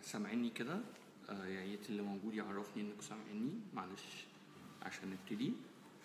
سامعيني كده آه، يا ريت اللي موجود يعرفني انكم سامعيني معلش عشان نبتدي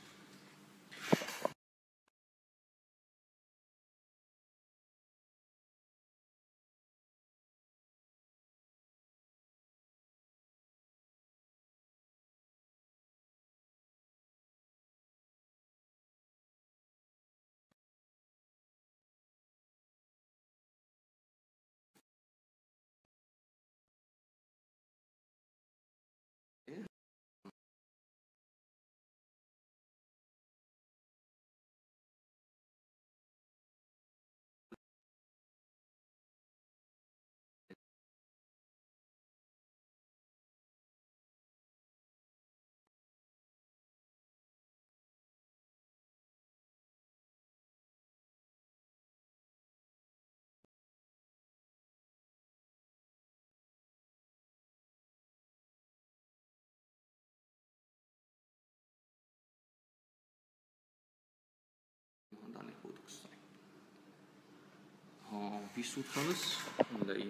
النهارده عن البوتوكس طيب هو مفيش صوت خالص ولا ايه؟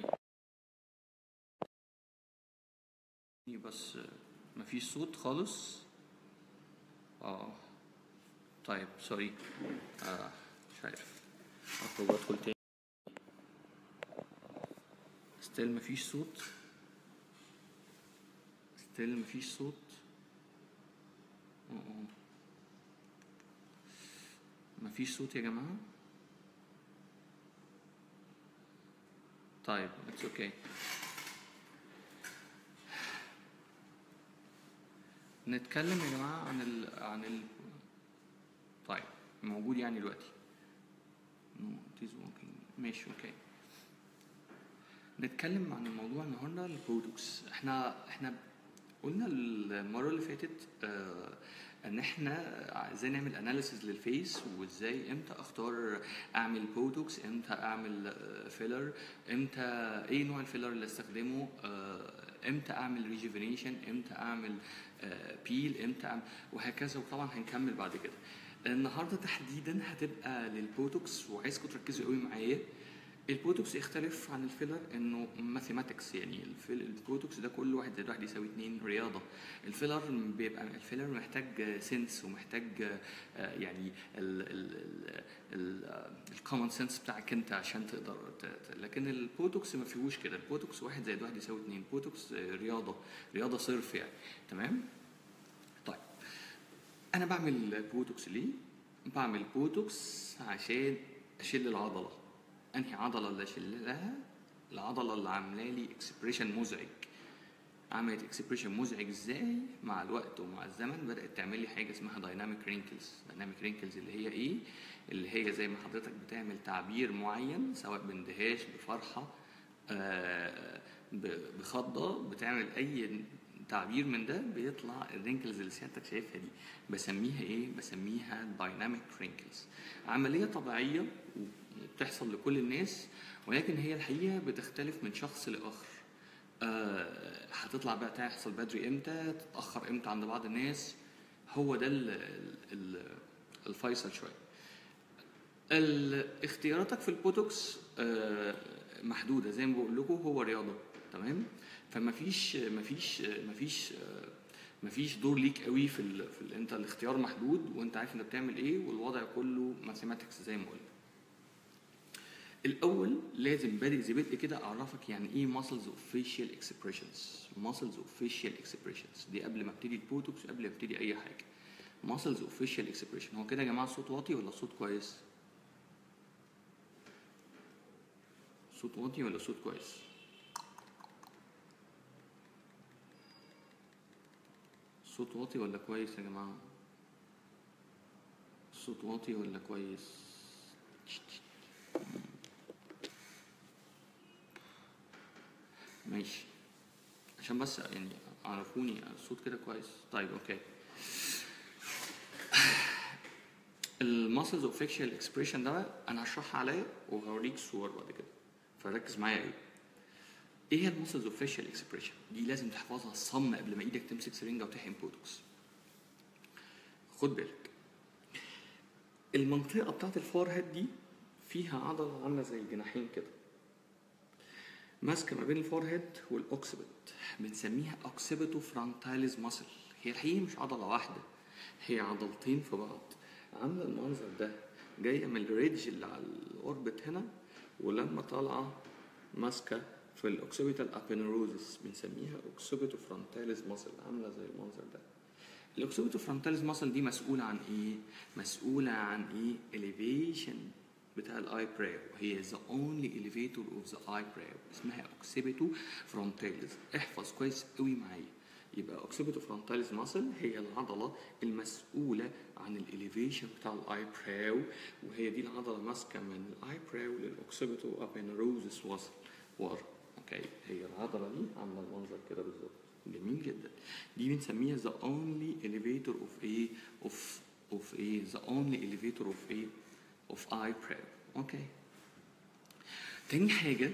إيه بس آه، مفيش صوت خالص اه طيب سوري آه مش عارف اخرج ادخل تاني ستيل مفيش صوت ستيل مفيش صوت آه. مفيش صوت يا جماعة طيب اتس اوكي نتكلم يا جماعة عن ال عن ال طيب موجود يعني دلوقتي no it is working ماشي اوكي نتكلم عن الموضوع النهارده البرودكتس احنا احنا قلنا المره اللي فاتت آه ان احنا ازاي نعمل اناليسيز للفيس وازاي امتى اختار اعمل بوتوكس امتى اعمل فيلر امتى ايه نوع الفيلر اللي استخدمه آه، امتى اعمل ريجيفينيشن امتى اعمل بيل امتى أعمل وهكذا وطبعا هنكمل بعد كده النهارده تحديدا هتبقى للبوتوكس وعايزكم تركزوا قوي معايا البوتوكس يختلف عن الفيلر انه ماثيماتكس يعني الفيل البوتوكس ده كل واحد زائد واحد يساوي اتنين رياضه الفيلر بيبقى الفيلر محتاج سنس ومحتاج آه، يعني الكومن سنس بتاعك انت عشان تقدر ت- ت- لكن البوتوكس ما فيهوش كده البوتوكس واحد زائد واحد يساوي اتنين بوتوكس آه، رياضه رياضه صرف يعني تمام طيب انا بعمل بوتوكس ليه بعمل بوتوكس عشان اشيل العضله انهي عضله اللي اشيلها العضله اللي عامله لي اكسبريشن مزعج عملت اكسبريشن مزعج ازاي مع الوقت ومع الزمن بدات تعمل لي حاجه اسمها دايناميك رينكلز دايناميك رينكلز اللي هي ايه اللي هي زي ما حضرتك بتعمل تعبير معين سواء باندهاش بفرحه آه، ب- بخضه بتعمل اي تعبير من ده بيطلع الرينكلز اللي سيادتك شايفها دي بسميها ايه بسميها دايناميك رينكلز عمليه طبيعيه وبتحصل لكل الناس ولكن هي الحقيقه بتختلف من شخص لاخر آه، هتطلع بقى تحصل بدري امتى تتاخر امتى عند بعض الناس هو ده ال- ال- ال- الفيصل شويه ال- اختياراتك في البوتوكس آه، محدوده زي ما بقول لكم هو رياضه تمام فما فيش ما فيش ما فيش ما فيش دور ليك قوي في ال... في ال... انت الاختيار محدود وانت عارف انت بتعمل ايه والوضع كله ماثيماتكس زي ما قلنا الاول لازم بادئ زي بدء كده اعرفك يعني ايه muscles of facial expressions muscles of facial expressions دي قبل ما ابتدي البوتوكس قبل ما ابتدي اي حاجه muscles of facial expression هو كده يا جماعه الصوت واطي ولا الصوت كويس صوت واطي ولا صوت كويس صوت واطي ولا كويس يا جماعه صوت واطي ولا كويس ماشي عشان بس يعني عرفوني الصوت كده كويس طيب اوكي الماسلز اوف فيكشال اكسبريشن ده بقى انا هشرحها عليا وهوريك صور بعد كده فركز معايا قوي ايه هي الماسلز اوف فيشال اكسبريشن دي لازم تحفظها صم قبل ما ايدك تمسك سرنجه وتحقن بوتوكس خد بالك المنطقه بتاعت الفور هيد دي فيها عضله عامله زي الجناحين كده ماسكه ما بين الفورهيد والاوكسبت بنسميها اوكسيبيتو فرونتاليز ماسل هي الحقيقه مش عضله واحده هي عضلتين في بعض عامله المنظر ده جايه من الريدج اللي على الاوربت هنا ولما طالعه ماسكه في الاوكسيبيتال ابينوروزس بنسميها اوكسيبيتو فرونتاليز ماسل عامله زي المنظر ده الاوكسيبيتو فرونتاليز ماسل دي مسؤوله عن ايه مسؤوله عن ايه elevation بتاع الاي براو هي ذا اونلي elevator اوف ذا اي براو اسمها اوكسيبيتو فرونتاليز احفظ كويس قوي معايا يبقى اوكسيبيتو فرونتاليز ماسل هي العضله المسؤوله عن الاليفيشن بتاع الاي براو وهي دي العضله ماسكه من الاي براو للاوكسيبيتو ابينوروزس وصل ورا اوكي هي العضله دي عامله المنظر كده بالظبط جميل جدا دي بنسميها ذا اونلي elevator اوف ايه اوف اوف ايه ذا اونلي elevator اوف ايه اوف اي براو اوكي تاني حاجه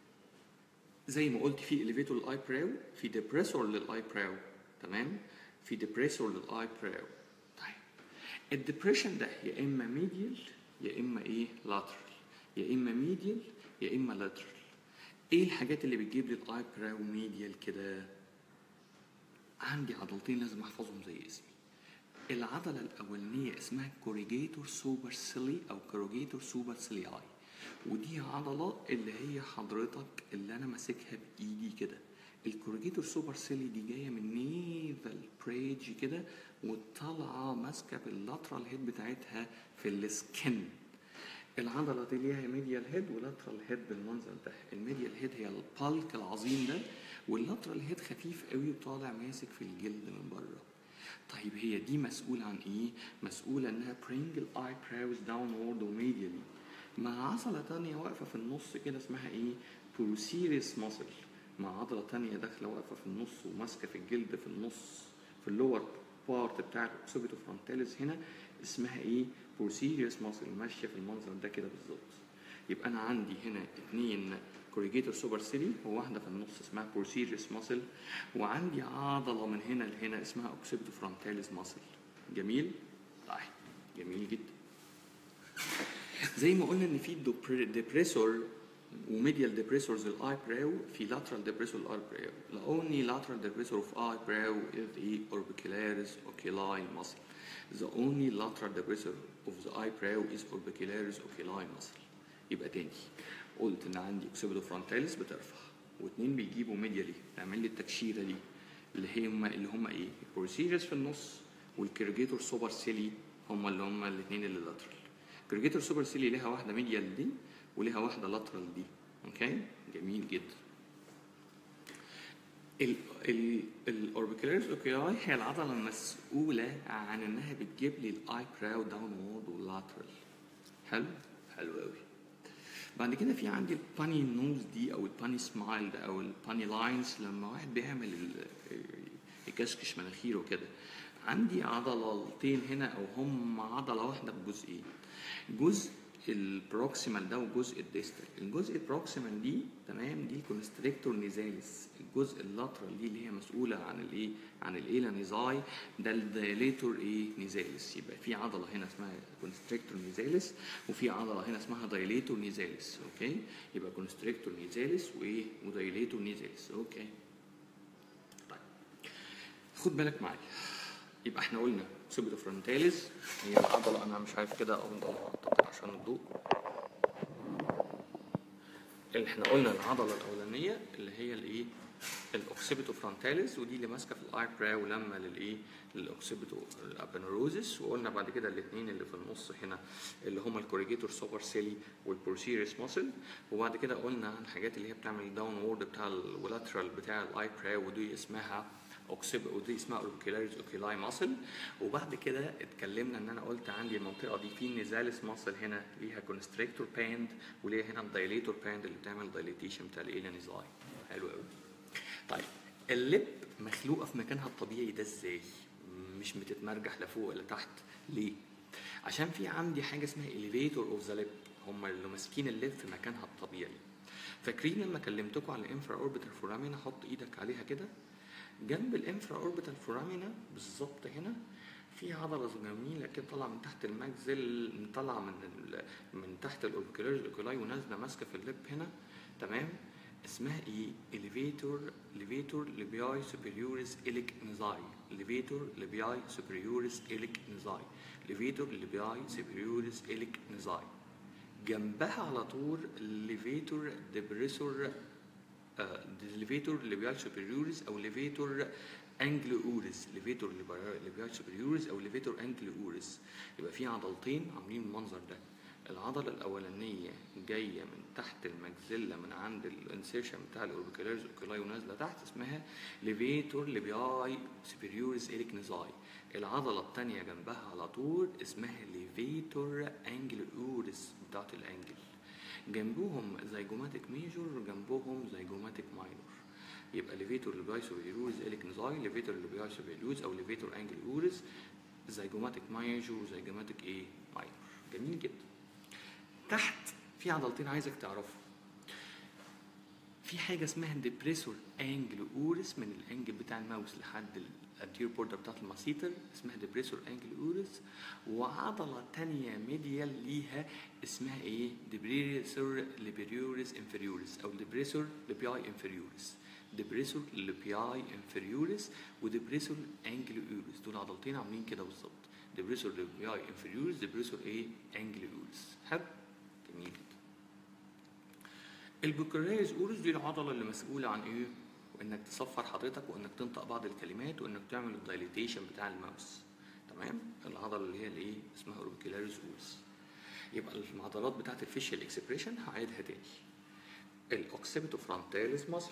زي ما قلت في elevator للاي براو في ديبريسور للاي براو تمام في ديبريسور للاي براو طيب الديبريشن ده يا اما ميديال يا اما ايه لاترال يا اما ميديال يا اما لاترال ايه الحاجات اللي بتجيب لي الاي براو ميديال كده عندي عضلتين لازم احفظهم زي اسمي العضله الاولانيه اسمها كوريجيتور سوبر سيلي او كوريجيتور سوبر سيلياي ودي عضله اللي هي حضرتك اللي انا ماسكها بايدي كده الكوريجيتور سوبر سيلي دي جايه من نيفال بريدج كده وطالعه ماسكه باللاترال هيد بتاعتها في السكن العضله دي ليها ميديال هيد ولاترال هيد بالمنظر ده الميديال هيد هي البالك العظيم ده واللاترال هيد خفيف قوي وطالع ماسك في الجلد من بره طيب هي دي مسؤولة عن ايه؟ مسؤولة انها bring الاي براوز downward وميديالي مع عضلة تانية واقفة في النص كده اسمها ايه؟ بروسيريس ماسل مع عضلة تانية داخلة واقفة في النص وماسكة في الجلد في النص في اللور بارت بتاع الاوكسيبيتو فرونتاليس هنا اسمها ايه؟ بروسيريس ماسل ماشية في المنظر ده كده بالظبط يبقى انا عندي هنا اتنين كوريجيتور سوبر سيلي وواحده في النص اسمها بروسيريس ماسل وعندي عضله من هنا لهنا اسمها اوكسيبتو فرونتاليس ماسل جميل طيب جميل جدا زي ما قلنا ان في ديبريسور وميديال ديبريسورز للاي براو في لاترال ديبريسور للاي براو the only lateral depressor of eye brow is the orbicularis oculi muscle the only lateral depressor of the eye brow is orbicularis oculi muscle يبقى تاني قلت ان عندي اوكسيبيدو فرونتاليس بترفع واثنين بيجيبوا ميديالي تعمل لي التكشيره دي اللي هي هم اللي هم ايه؟ البروسيجرز في النص والكيرجيتور سوبر سيلي هم اللي هم الاثنين اللي لاترال. الكيرجيتور سوبر سيلي ليها واحده ميديال دي وليها واحده لاترال دي. اوكي؟ جميل جدا. الاوربيكولاريس اوكيلاي هي العضله المسؤوله عن انها بتجيب لي الاي براو داون وورد واللاترال. حلو؟ حلو قوي. بعد كده في عندي الباني نوز دي او الباني سمايل ده او الباني لاينز لما واحد بيعمل ال- يكشكش مناخيره كده عندي عضلتين هنا او هم عضله واحده بجزئين جزء البروكسيمال ده وجزء الديستال الجزء البروكسيمال دي تمام دي الكونستريكتور نيزاليس الجزء اللاترال دي اللي هي مسؤوله عن الايه عن الايلا نيزاي ده الدايليتور ايه نيزاليس يبقى في عضله هنا اسمها كونستريكتور نيزاليس وفي عضله هنا اسمها دايليتور نيزاليس اوكي يبقى كونستريكتور نيزاليس وايه ودايليتور نيزاليس اوكي طيب خد بالك معايا يبقى احنا قلنا سيبتو فرونتاليز هي العضله انا مش عارف كده افضل احط عشان الضوء اللي احنا قلنا العضله الاولانيه اللي هي الايه الاوكسيبيتو فرونتاليز ودي اللي ماسكه في الاي براو لما للايه للاوكسيبيتو الابنوروزس وقلنا بعد كده الاثنين اللي في النص هنا اللي هم الكوريجيتور سوبر سيلي والبروسيريس ماسل وبعد كده قلنا عن الحاجات اللي هي بتعمل داون وورد بتاع الولاترال بتاع الاي براو ودي اسمها اوكسيب ودي اسمها اوركيلاريز اوكيلاي ماسل وبعد كده اتكلمنا ان انا قلت عندي المنطقه دي في نيزاليس ماسل هنا ليها كونستريكتور باند وليها هنا الدايليتور باند اللي بتعمل دايليتيشن بتاع الايلا نيزاي حلو قوي طيب اللب مخلوقه في مكانها الطبيعي ده ازاي مش بتتمرجح لفوق ولا تحت ليه عشان في عندي حاجه اسمها elevator اوف ذا لب هم اللي ماسكين اللب في مكانها الطبيعي فاكرين لما كلمتكم على الانفرا اوربيتال فورامينا حط ايدك عليها كده جنب الانفرا اوربيتال فورامينا بالظبط هنا في عضله جميله كده طالعه من تحت الماكزيل طالعه من ال... من تحت الاوربيكولاريز اوكولاي ونازله ماسكه في اللب هنا تمام اسمها ايه elevator elevator لبياي superiorus ilic نزاي elevator لبياي superiorus ilic نزاي elevator لبياي superiorus ilic نزاي جنبها على طول elevator depressor ليفيتور ليبيال سوبريوريس او ليفيتور انجلو اوريس ليفيتور ليبيال سوبريوريس او ليفيتور انجلو اوريس يبقى في عضلتين عاملين المنظر ده العضلة الأولانية جاية من تحت المجزلة من عند الانسيرشن بتاع الأوربيكولاريز أوكيلاي ونازلة تحت اسمها ليفيتور ليبياي سوبريوريس إليك نزاي العضلة التانية جنبها على طول اسمها ليفيتور انجل اوريس بتاعت الانجل جنبهم زيجوماتيك ميجور جنبهم زيجوماتيك ماينور يبقى ليفيتور ليبياي سوبريوريس إليك نزاي ليفيتور ليبياي سوبريوريس أو ليفيتور انجل اوريس زيجوماتيك مايجور وزيجوماتيك ايه ماينور جميل جدا تحت في عضلتين عايزك تعرفهم في حاجة اسمها ديبريسور انجل اورس من الانجل بتاع الماوس لحد الانتير بوردر بتاعت الماسيتر اسمها ديبريسور انجل اورس وعضلة تانية ميديال ليها اسمها ايه؟ ديبريسور ليبريوريس انفيريوريس او ديبريسور ليبياي انفيريوريس ديبريسور ليبياي انفيريوريس وديبريسور انجل اورس دول عضلتين عاملين كده بالظبط ديبريسور ليبياي انفيريوريس ديبريسور ايه؟ انجل اورس حلو؟ جميل جدا البوكريز اورس دي العضله اللي مسؤوله عن ايه؟ وانك تصفر حضرتك وانك تنطق بعض الكلمات وانك تعمل الدايليتيشن بتاع الماوس تمام؟ العضله اللي هي الايه؟ اسمها اوربيكولاريس اورس يبقى العضلات بتاعت الفيشيال اكسبريشن هعيدها تاني الاوكسيبيتو فرونتاليس ماسل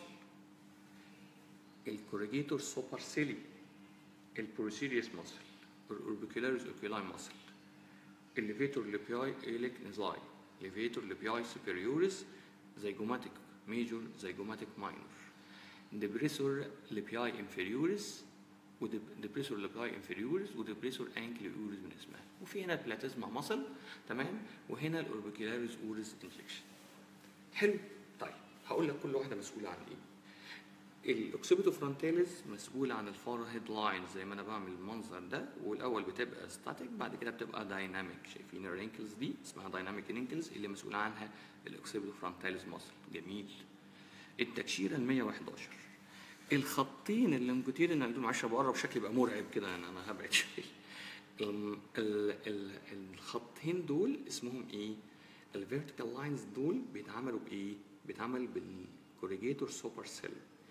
الكوريجيتور سوبرسيلي البروسيريوس ماسل الاوربيكولاريس اوكيلاي ماسل الليفيتور ليبياي ايليك نزاي ليفيتور ليبياي سوبريوريس زيجوماتيك ميجور زيجوماتيك ماينور ديبريسور ليبياي انفيريوريس وديبريسور ليبياي انفيريوريس وديبريسور انكليوريس من اسمها وفي هنا البلاتيزما ماسل تمام وهنا الاوربيكولاريس اوريس انجكشن حلو طيب هقول لك كل واحده مسؤوله عن ايه الاوكسيبيتو فرونتاليس مسؤول عن الفار هيد لاين زي ما انا بعمل المنظر ده والاول بتبقى ستاتيك بعد كده بتبقى دايناميك شايفين الرينكلز دي اسمها دايناميك رينكلز اللي مسؤول عنها الاوكسيبيتو فرونتاليس ماسل جميل التكشيره ال 111 الخطين اللي مكتير ان دول معلش بقرب شكلي بقى مرعب كده يعني انا هبعد شويه ال- ال- ال- الخطين دول اسمهم ايه؟ الفيرتيكال لاينز دول بيتعملوا بايه؟ بيتعمل بالكوريجيتور سوبر سيل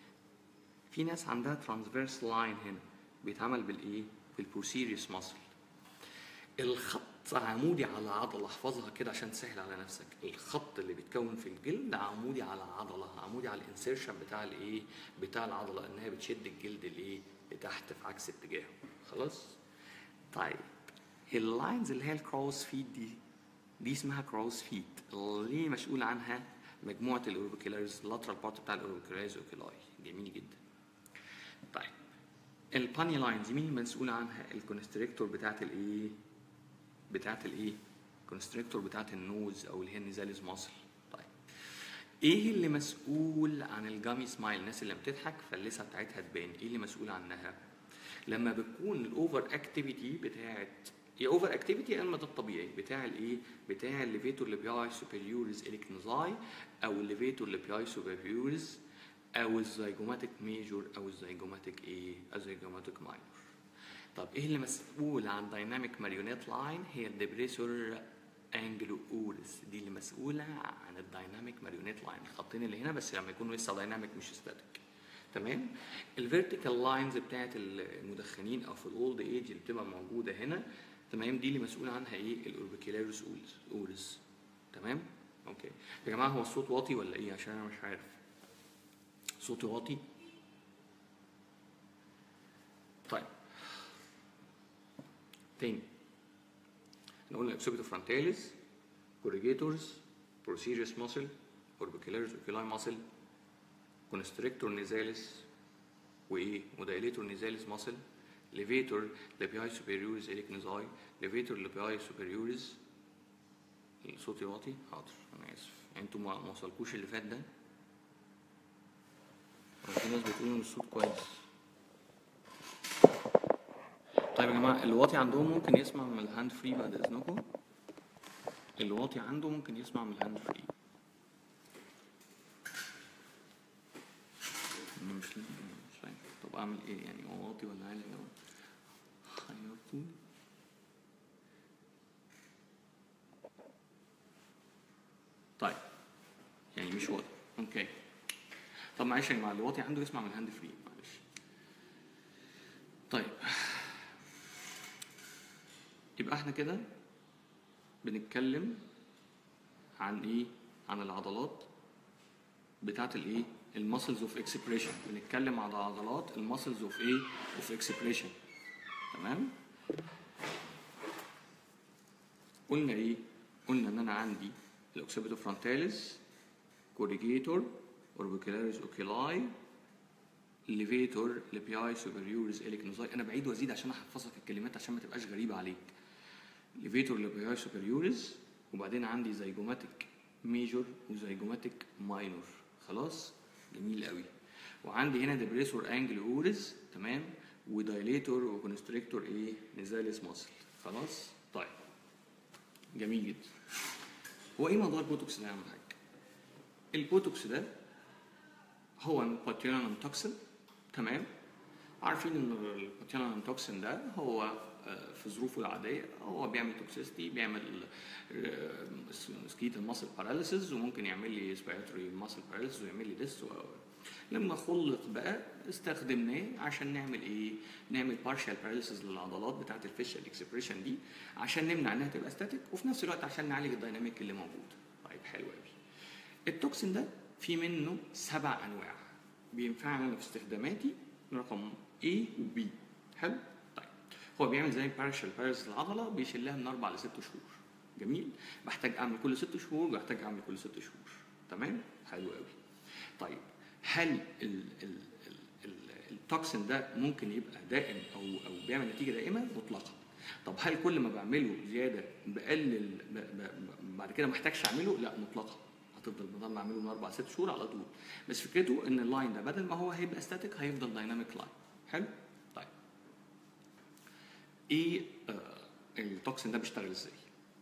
في ناس عندها ترانسفيرس لاين هنا بيتعمل بالايه؟ بالبروسيريوس ماسل الخط عمودي على عضله احفظها كده عشان تسهل على نفسك الخط اللي بيتكون في الجلد عمودي على عضله عمودي على الانسيرشن بتاع الايه بتاع العضله انها بتشد الجلد الايه لتحت في عكس اتجاهه خلاص طيب اللاينز اللي هي الكروس فيت دي دي اسمها كروس فيت اللي مسؤول عنها مجموعه الاوربيكولاريز اللاترال بارت بتاع الاوربيكولاريز اوكيلاي جميل جدا طيب الباني لاينز مين المسؤول عنها الكونستريكتور بتاعت الايه بتاعت الايه الكونستريكتور بتاعت النوز او اللي هي النزاليز ماسل طيب ايه اللي مسؤول عن الجامي سمايل الناس اللي بتضحك فاللسه بتاعتها تبان ايه اللي مسؤول عنها لما بتكون الاوفر اكتيفيتي بتاعت يا اوفر اكتيفيتي يا اما ده الطبيعي بتاع الايه بتاع الليفيتور ليبياي سوبريوريز اليكنزاي او الليفيتور ليبياي سوبريوريز او الزيجوماتيك ميجور او الزيجوماتيك ايه الزيجوماتيك ماينور طب ايه اللي مسؤول عن دايناميك ماريونيت لاين هي الدبريسور انجلو اورس دي اللي مسؤوله عن الدايناميك ماريونيت لاين الخطين اللي هنا بس لما يكونوا لسه دايناميك مش ستاتيك تمام الفيرتيكال لاينز بتاعت المدخنين او في الاولد ايج اللي بتبقى موجوده هنا تمام دي اللي مسؤول عنها ايه الاوربيكولاريس اورس تمام اوكي يا جماعه هو الصوت واطي ولا ايه عشان انا مش عارف صوتي واطي طيب تاني نقول الاكسوبيتو فرونتاليس كوريجيتورز بروسيريوس ماسل اوربيكولاريس اوكيلاي ماسل كونستريكتور نيزاليس وايه ودايليتور نيزاليس ماسل ليفيتور لابياي سوبريوريز اليك نيزاي ليفيتور لابياي سوبريوريز صوتي واطي حاضر انا اسف انتوا ما ما وصلكوش اللي فات ده هو في ناس بتقول ان الصوت كويس طيب يا جماعه اللي واطي عندهم ممكن يسمع من الهاند فري بعد اذنكم اللي واطي عنده ممكن يسمع من الهاند فري اعمل ايه يعني هو واطي ولا عالي يا جماعه حيرتوني طيب يعني مش واضح اوكي طب معلش يا جماعه اللي واطي عنده يسمع من هاند فري معلش طيب يبقى احنا كده بنتكلم عن ايه عن العضلات بتاعت الايه المسلز اوف اكسبريشن بنتكلم على عضلات المسلز اوف ايه اوف اكسبريشن تمام قلنا ايه قلنا ان انا عندي الاوكسيبيتو فرونتاليس كوريجيتور اوربيكولاريس اوكيلاي ليفيتور لبياي سوبريوريس اليكنوزاي انا بعيد وازيد عشان احفظك الكلمات عشان ما تبقاش غريبه عليك ليفيتور لبياي سوبريوريس وبعدين عندي زيجوماتيك ميجور وزيجوماتيك ماينور خلاص جميل قوي وعندي هنا ديبريسور انجل اوريس تمام ودايليتور وكونستريكتور ايه نزاليس ماسل خلاص طيب جميل جدا هو ايه موضوع البوتوكس ده يا عم حاج البوتوكس ده هو بوتيولانم توكسين تمام عارفين ان البوتيولانم توكسين ده هو آه، في ظروفه العاديه هو بيعمل توكسيستي بيعمل سكيت الماسل باراليسيس وممكن يعمل لي سبيراتوري ماسل باراليسيس ويعمل لي ديس لما خلق بقى استخدمناه عشان نعمل ايه؟ نعمل بارشال باراليسيس للعضلات بتاعت الفيشال اكسبريشن دي عشان نمنع انها تبقى ستاتيك وفي نفس الوقت عشان نعالج الديناميك اللي موجود. طيب حلو قوي. التوكسين ده في منه سبع انواع بينفعنا أنا في استخداماتي رقم A و B حلو؟ طيب هو بيعمل زي بارشال باراليسيس للعضله بيشيلها من اربع لست شهور. جميل؟ بحتاج اعمل كل ست شهور بحتاج اعمل كل ست شهور. تمام؟ حلو قوي. طيب هل ال ال ال ال التوكسين ده ممكن يبقى دائم او او بيعمل نتيجه دائمه مطلقا طب هل كل ما بعمله زياده بقلل ب ب ب بعد كده ما احتاجش اعمله لا مطلقا هتفضل بدل ما اعمله من اربع ست شهور على طول بس فكرته ان اللاين ده بدل ما هو هيبقى ستاتيك هيفضل دايناميك لاين حلو طيب ايه آه التوكسين ده بيشتغل ازاي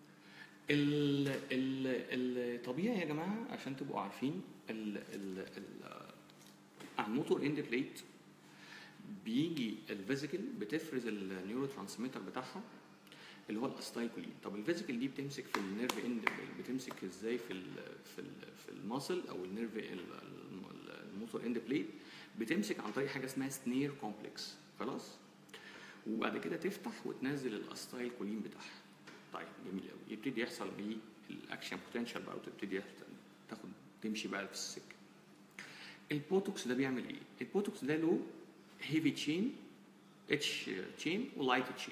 ال ال الطبيعي يا جماعه عشان تبقوا عارفين ال ال ال على الموتور اند بليت بيجي الفيزيكال بتفرز النيورو ترانسميتر بتاعها اللي هو الاستايكولين طب الفيزيكال دي بتمسك في النيرف اند بتمسك ازاي في ال في ال في الماسل او النيرف الموتور اند بليت بتمسك عن طريق حاجه اسمها سنير كومبلكس خلاص وبعد كده تفتح وتنزل الاستايكولين بتاعها طيب جميل قوي يبتدي يحصل بيه الاكشن بوتنشال بقى وتبتدي يحصل- تاخد تمشي بقى في السكه البوتوكس ده بيعمل ايه البوتوكس ده له هيفي تشين اتش تشين ولايت تشين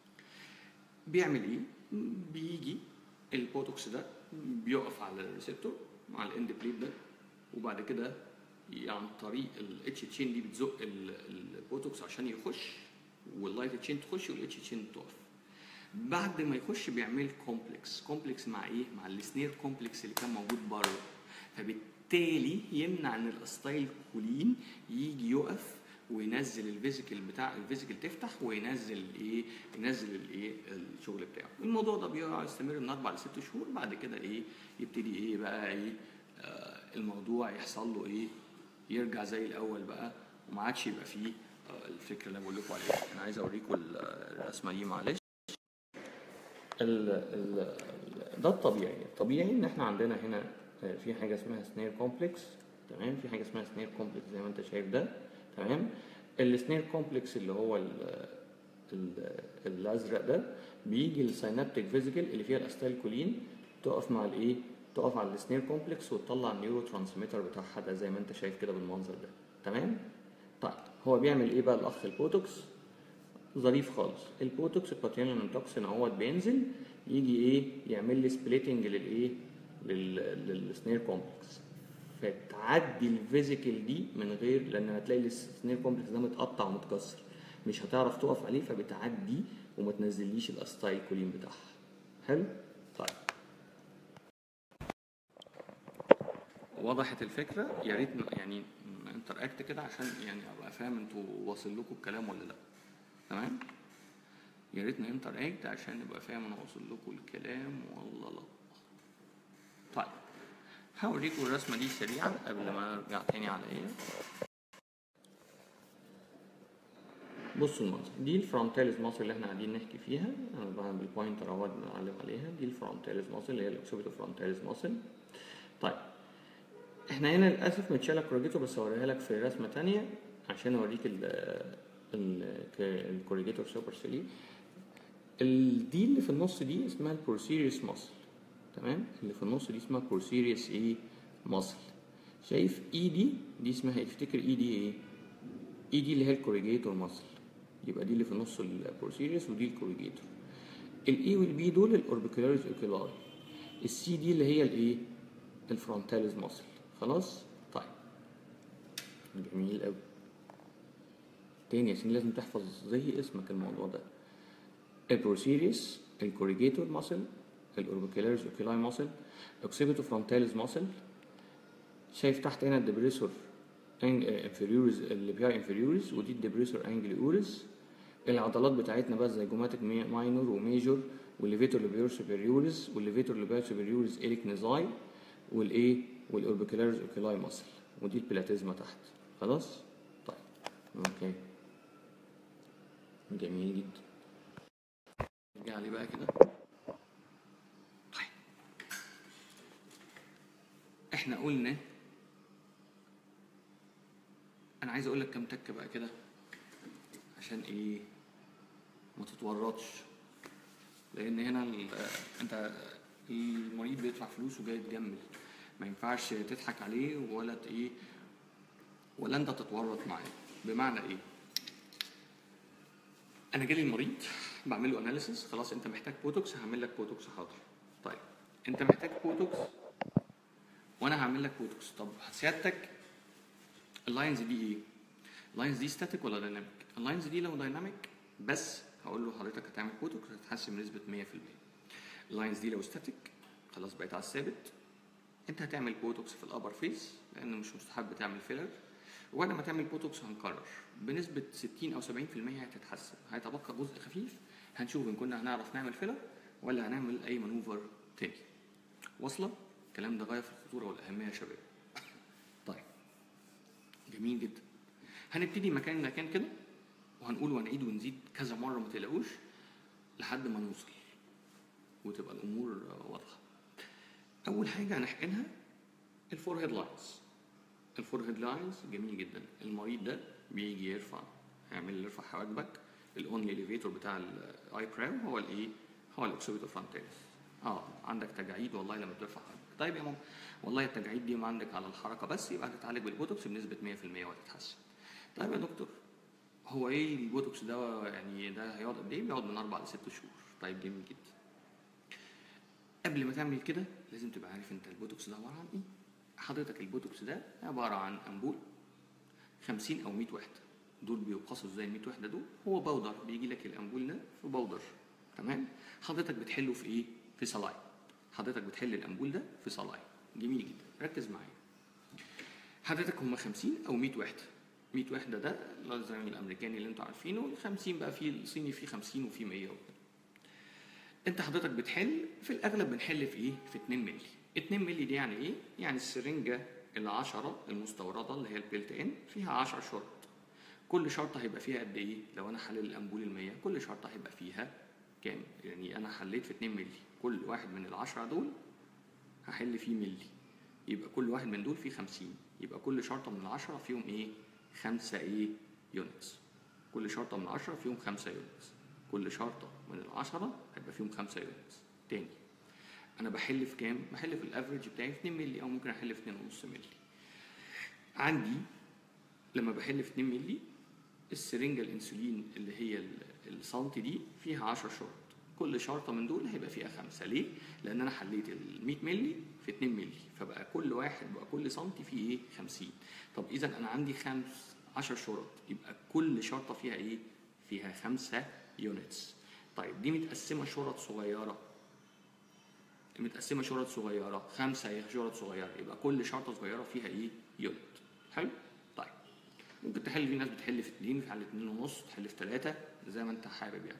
بيعمل ايه بيجي البوتوكس ده بيقف على الريسبتور مع الاند بليت ده وبعد كده عن طريق الاتش تشين دي بتزق ال- البوتوكس عشان يخش واللايت تشين تخش والاتش تشين تقف بعد ما يخش بيعمل كومبلكس كومبلكس مع ايه مع السنير كومبلكس اللي كان موجود بره فبالتالي يمنع ان الاستايل كولين يجي يقف وينزل الفيزيكال بتاع الفيزيكال تفتح وينزل ايه ينزل الايه الشغل بتاعه الموضوع ده بيقعد يستمر من اربع لست شهور بعد كده ايه يبتدي ايه بقى ايه آه الموضوع يحصل له ايه يرجع زي الاول بقى وما عادش يبقى فيه آه الفكره اللي انا بقول لكم عليها انا عايز اوريكم ال- الرسمه دي معلش ال ال ده الطبيعي الطبيعي ان احنا عندنا هنا آه، في حاجه اسمها سنير كومبلكس تمام في حاجه اسمها سنير كومبلكس زي ما انت شايف ده تمام السنير كومبلكس اللي هو ال ال الازرق ده بيجي السينابتيك فيزيكال اللي فيها الاستايلكولين تقف مع الايه تقف على السنير كومبلكس وتطلع النيورو ترانسميتر بتاعها ده زي ما انت شايف كده بالمنظر ده تمام طيب هو بيعمل ايه بقى الاخ البوتوكس ظريف خالص البوتوكس الباتينين توكسين اهوت بينزل يجي ايه يعمل لي سبليتنج للايه لل- للسنير كومبلكس فتعدي الفيزيكال دي من غير لان هتلاقي السنير كومبلكس ده متقطع ومتكسر مش هتعرف تقف عليه فبتعدي وما تنزليش الاستايكولين بتاعها حلو طيب وضحت الفكره يا ريت ن- يعني انتراكت كده عشان يعني ابقى فاهم انتوا واصل لكم الكلام ولا لا تمام يا ريت ننتر اكت عشان نبقى فاهم انا واصل لكم الكلام ولا لا طيب هوريكم الرسمه دي سريعا قبل ما ارجع تاني على ايه بصوا المنظر دي الفرونتاليز ماسل اللي احنا قاعدين نحكي فيها انا بقى بالبوينتر اهوت بنعلم عليها دي الفرونتاليز ماسل اللي هي الاكسبيتو فرونتاليز ماسل طيب احنا هنا للاسف متشالة كوريجيتور بس هوريها لك في رسمه تانية عشان اوريك ال ال الكوريجيتور سوبر سيلي دي اللي في النص دي اسمها البروسيريوس ماسل تمام اللي في النص دي اسمها بروسيريوس ايه ماسل شايف اي دي دي اسمها افتكر اي دي ايه اي دي اللي هي الكوريجيتور ماسل يبقى دي اللي في النص البروسيريوس ودي الكوريجيتور الاي والبي دول الاوربيكولاريز اوكيلاي السي دي اللي هي الايه الفرونتاليز ماسل خلاص طيب جميل قوي تاني عشان لازم تحفظ زي اسمك الموضوع ده البروسيريوس الكوريجيتور ماسل الاوربيكولاريز اوكيلاي ماسل اوكسيبيتو فرونتاليز ماسل شايف تحت هنا الدبريسور انفيريورز اللي بيها انفيريورز ودي الدبريسور انجل اورس العضلات بتاعتنا بقى زي جوماتيك ماينور وميجور والليفيتور لوبيور سوبريورز والليفيتور لوبيور سوبريورز اليك نزاي والايه والاوربيكولاريز اوكيلاي ماسل ودي البلاتيزما تحت خلاص طيب اوكي جميل جدا نرجع لي بقى كده طيب احنا قلنا انا عايز اقول لك كام تكه بقى كده عشان ايه ما تتورطش لان هنا ال- انت المريض بيدفع فلوس وجاي يتجمل ما ينفعش تضحك عليه ولا ت- ايه ولا انت تتورط معاه بمعنى ايه انا جالي المريض بعمل له اناليسيس خلاص انت محتاج بوتوكس هعمل لك بوتوكس حاضر طيب انت محتاج بوتوكس وانا هعمل لك بوتوكس طب سيادتك اللاينز دي ايه؟ اللاينز دي ستاتيك ولا دايناميك؟ اللاينز دي لو دايناميك بس هقول له حضرتك هتعمل بوتوكس هتتحسن بنسبه 100% اللاينز دي لو ستاتيك خلاص بقت على الثابت انت هتعمل بوتوكس في الابر فيس لان مش مستحب تعمل فيلر وبعد ما تعمل بوتوكس هنكرر بنسبه 60 او 70% هتتحسن هيتبقى جزء خفيف هنشوف ان كنا هنعرف نعمل فيلر ولا هنعمل اي مانوفر تاني واصله الكلام ده غايه في الخطوره والاهميه يا شباب طيب جميل جدا هنبتدي مكان مكان كده وهنقول وهنعيد ونزيد كذا مره ما تقلقوش لحد ما نوصل وتبقى الامور واضحه اول حاجه هنحقنها الفور هيد لاينز الفور هيد لاينز جميل جدا المريض ده بيجي يرفع يعمل يرفع حواجبك الاونلي ليفيتور بتاع الاي براو هو الايه هو الاكسبيتور فرونتاليس اه عندك تجاعيد والله لما بترفع حواجبك طيب يا ماما والله التجاعيد دي ما عندك على الحركه بس يبقى هتتعالج بالبوتوكس بنسبه 100% وهتتحسن طيب يا دكتور هو ايه البوتوكس ده يعني ده هيقعد قد ايه؟ بيقعد من اربع لست شهور طيب جميل جدا قبل ما تعمل كده لازم تبقى عارف انت البوتوكس ده عباره عن ايه حضرتك البوتوكس ده عباره عن امبول 50 او 100 وحده دول بيقاسوا ازاي ال 100 وحده دول هو باودر بيجي لك الامبول ده في باودر تمام حضرتك بتحله في ايه في صلاين حضرتك بتحل الامبول ده في صلاين جميل جدا ركز معايا حضرتك هم 50 او 100 وحده 100 وحده ده زي الامريكاني اللي انتوا عارفينه ال 50 بقى في الصيني فيه 50 وفي 100 وكده انت حضرتك بتحل في الاغلب بنحل في ايه في 2 مللي 2 مللي دي يعني ايه يعني السرنجه ال 10 المستورده اللي هي البيلت ان فيها 10 شرط كل شرطه هيبقى فيها قد ايه لو انا حلل الامبول ال 100 كل شرطه هيبقى فيها كام يعني انا حليت في 2 مللي كل واحد من العشرة دول هحل فيه ملي يبقى كل واحد من دول فيه 50 يبقى كل شرطه من العشرة فيهم ايه خمسة ايه يونتس كل شرطه من العشرة فيهم خمسة يونتس كل شرطه من العشرة هيبقى فيهم خمسة يونتس تاني انا بحل في كام بحل في الافريج بتاعي في 2 مللي او ممكن احل في 2.5 مللي عندي لما بحل في 2 مللي السرنجه الانسولين اللي هي ال- السنتي دي فيها 10 شرط كل شرطه من دول هيبقى فيها خمسه ليه؟ لان انا حليت ال 100 مللي في 2 مللي فبقى كل واحد بقى كل سنتي فيه ايه؟ 50 طب اذا انا عندي خمس 10 شرط يبقى كل شرطه فيها ايه؟ فيها خمسه يونتس طيب دي متقسمه شرط صغيره متقسمه شرط صغيره خمسه شرط صغيره يبقى كل شرطه صغيره فيها ايه؟ يونت حلو؟ طيب ممكن تحل في ناس بتحل في اتنين في حل اتنين ونص تحل في تلاتة زي ما انت حابب يعني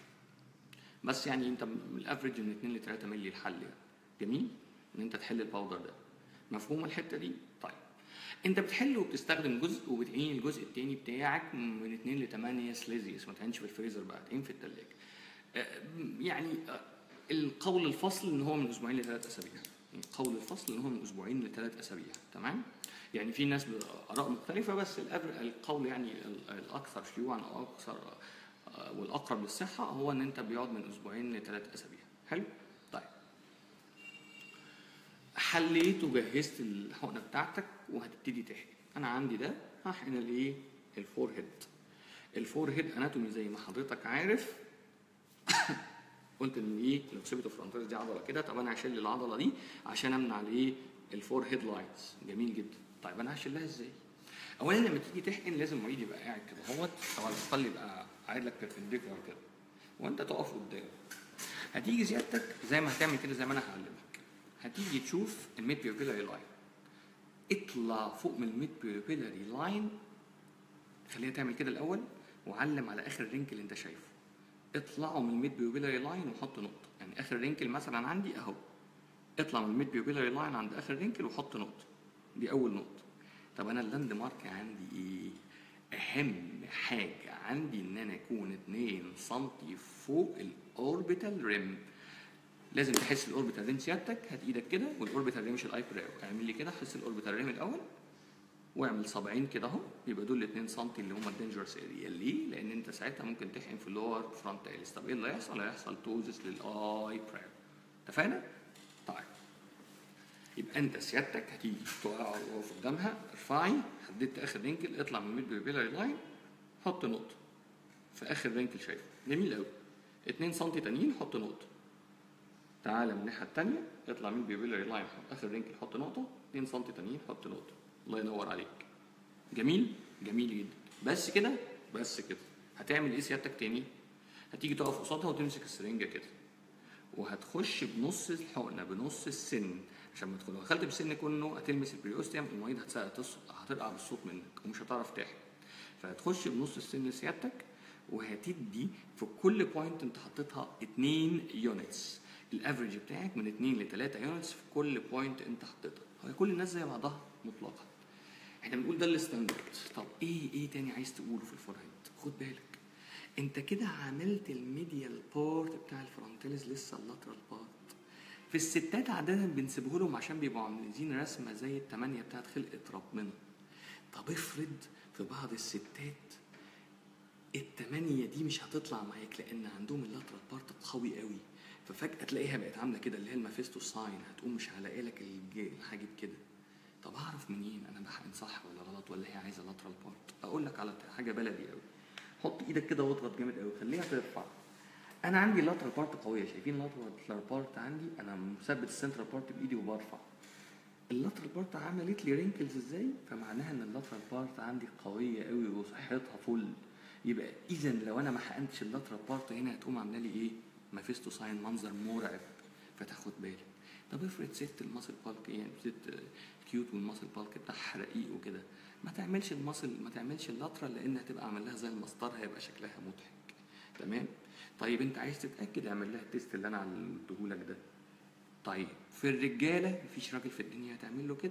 بس يعني انت من الافريج من 2 ل 3 مللي الحل يعني جميل ان انت تحل الباودر ده مفهوم الحته دي طيب انت بتحل وبتستخدم جزء وبتعين الجزء التاني بتاعك من 2 ل 8 سليزيوس ما تعينش في الفريزر بقى تعين في الثلاجه يعني آه، القول الفصل ان هو من اسبوعين لثلاث اسابيع قول الفصل ان هو من اسبوعين لثلاث اسابيع تمام يعني في ناس باراء مختلفه بس الأبر- القول يعني ال- الاكثر شيوعا او اكثر آه، والاقرب للصحه هو ان انت بيقعد من اسبوعين لثلاث اسابيع حلو طيب حليت وجهزت الحقنه بتاعتك وهتبتدي تحقن انا عندي ده هحقن الايه الفور هيد الفور هيد اناتومي زي ما حضرتك عارف قلت ان ايه الاوكسيبيتو فرونتاليس دي عضله كده طب انا هشيل العضله دي عشان امنع الايه الفور هيد لاينز جميل جدا طيب انا هشيلها ازاي اولا لما تيجي تحقن لازم المريض يبقى قاعد كده اهوت او على الاقل يبقى قاعد لك بيربنديكولار كده وانت تقف قدامه هتيجي سيادتك زي ما هتعمل كده زي ما انا هعلمك هتيجي تشوف الميد بيوبيلاري لاين اطلع فوق من الميد بيوبيلاري لاين خليها تعمل كده الاول وعلم على اخر رينكل اللي انت شايفه اطلعوا من الميد بيوبيلاري لاين وحط نقطه يعني اخر رينكل مثلا عندي اهو اطلع من الميد بيوبيلاري لاين عند اخر رينكل وحط نقطه دي اول نقطه طب انا اللاند مارك عندي ايه اهم حاجه عندي ان انا اكون 2 سم فوق الاوربيتال ريم لازم تحس الاوربيتال ريم سيادتك هات ايدك كده والاوربيتال ريم مش الايبراو اعمل لي كده حس الاوربيتال ريم الاول واعمل صابعين كده اهو يبقى دول 2 سم اللي هم الدينجرس اريا ليه؟ لان انت ساعتها ممكن تحقن في اللور فرونتاليس طب ايه اللي هيحصل؟ هيحصل توزس للاي براو اتفقنا؟ طيب يبقى انت سيادتك هتيجي تقع واقف قدامها ارفعي حددت اخر رينكل اطلع من الميد بيبيلاري لاين حط نقطه في اخر رينكل شايفه جميل قوي 2 سم تانيين حط نقطه تعالى من الناحيه الثانيه اطلع من بيبيلاري لاين حط اخر رينكل حط نقطه 2 سم تانيين حط نقطه الله ينور عليك جميل جميل جدا بس كده بس كده هتعمل ايه سيادتك تاني هتيجي تقف قصادها وتمسك السرنجه كده وهتخش بنص الحقنه بنص السن عشان ما تدخل لو دخلت بالسن كله هتلمس البريوستيوم المريض هتسقط هترقع بالصوت منك ومش هتعرف تحقن فهتخش بنص السن سيادتك وهتدي في كل بوينت انت حطيتها 2 يونتس الافريج بتاعك من 2 ل 3 يونتس في كل بوينت انت حطيتها هو كل الناس زي بعضها مطلقا احنا بنقول ده الستاندرد طب ايه ايه تاني عايز تقوله في الفورهيد خد بالك انت كده عملت الميديال بارت بتاع الفرونتاليز لسه اللاترال بارت في الستات عادة بنسيبه لهم عشان بيبقوا عاملين رسمة زي التمانية بتاعت خلقة ربنا طب افرض في بعض الستات التمانية دي مش هتطلع معاك لأن عندهم اللاترال بارت قوي قوي ففجأة تلاقيها بقت عاملة كده اللي هي المافيستو ساين هتقوم مش هلاقي لك الج- الحاجب كده طب اعرف منين انا بحقن صح ولا غلط ولا هي عايزه لاترال بارت اقول لك على حاجه بلدي قوي حط ايدك كده واضغط جامد قوي خليها ترفع انا عندي لاترال بارت قويه شايفين اللاترال بارت عندي انا مثبت السنترال بارت بايدي وبرفع اللاترال بارت عملت لي رينكلز ازاي فمعناها ان اللاترال بارت عندي قويه قوي وصحتها فل يبقى اذا لو انا ما حقنتش اللاترال بارت هنا هتقوم عامله لي ايه مافيستو ساين منظر مرعب فتاخد بالك طب افرض ست الماسل بالك يعني ست كيوت والماسل بالك بتاعها رقيق وكده ما تعملش الماسل ما تعملش اللاترال لان هتبقى عامل لها زي المسطره هيبقى شكلها مضحك تمام طيب انت عايز تتاكد اعمل لها التيست اللي انا علمته لك ده طيب في الرجاله مفيش راجل في الدنيا هتعمل له كده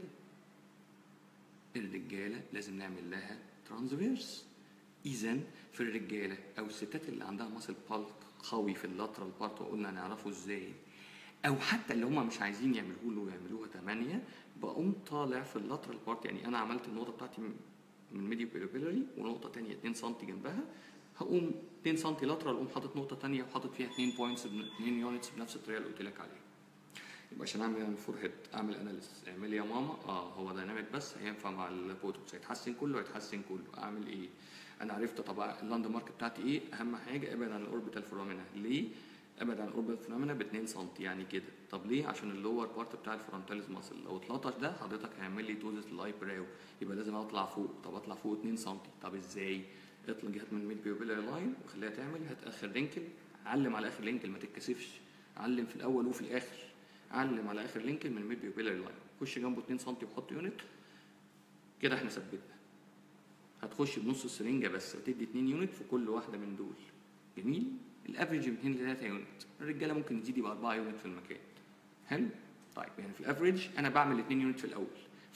الرجاله لازم نعمل لها ترانسفيرس اذا في الرجاله او الستات اللي عندها ماسل بالك قوي في اللاترال بارت وقلنا هنعرفه ازاي او حتى اللي هم مش عايزين يعملوه له ويعملوها 8 بقوم طالع في اللاترال بارت يعني انا عملت النقطه بتاعتي من ميديو بيلوبيلاري ونقطه ثانيه 2 سم جنبها هقوم 2 سم لاترال اقوم حاطط نقطه ثانيه وحاطط فيها 2 بوينتس 2 يونتس بنفس الطريقه اللي قلت لك عليها يبقى عشان اعمل الفور هيد اعمل اناليسيس اعمل يا ماما اه هو دايناميك بس هينفع مع البوتوكس هيتحسن كله هيتحسن كله اعمل ايه انا عرفت طبعا اللاند مارك بتاعتي ايه اهم حاجه ابعد عن الاوربيتال فينومينا ليه ابعد عن الاوربيتال فينومينا ب 2 سم يعني كده طب ليه عشان اللور بارت بتاع الفرونتاليز ماسل لو اتلطش ده حضرتك هيعمل لي توزس للاي براو يبقى لازم اطلع فوق طب اطلع فوق 2 سم طب ازاي اطلع جهات من الميد بيوبيلاري لاين وخليها تعمل هات اخر رينكل علم على اخر رينكل ما تتكسفش علم في الاول وفي الاخر علم على اخر لينكل من الميد بيوبيلاري لاين خش جنبه 2 سم وحط يونت كده احنا ثبتنا هتخش بنص السرنجه بس هتدي 2 يونت في كل واحده من دول جميل الافريج من 2 ل 3 يونت الرجاله ممكن تزيد يبقى 4 يونت في المكان حلو طيب يعني في الافريج انا بعمل 2 يونت في الاول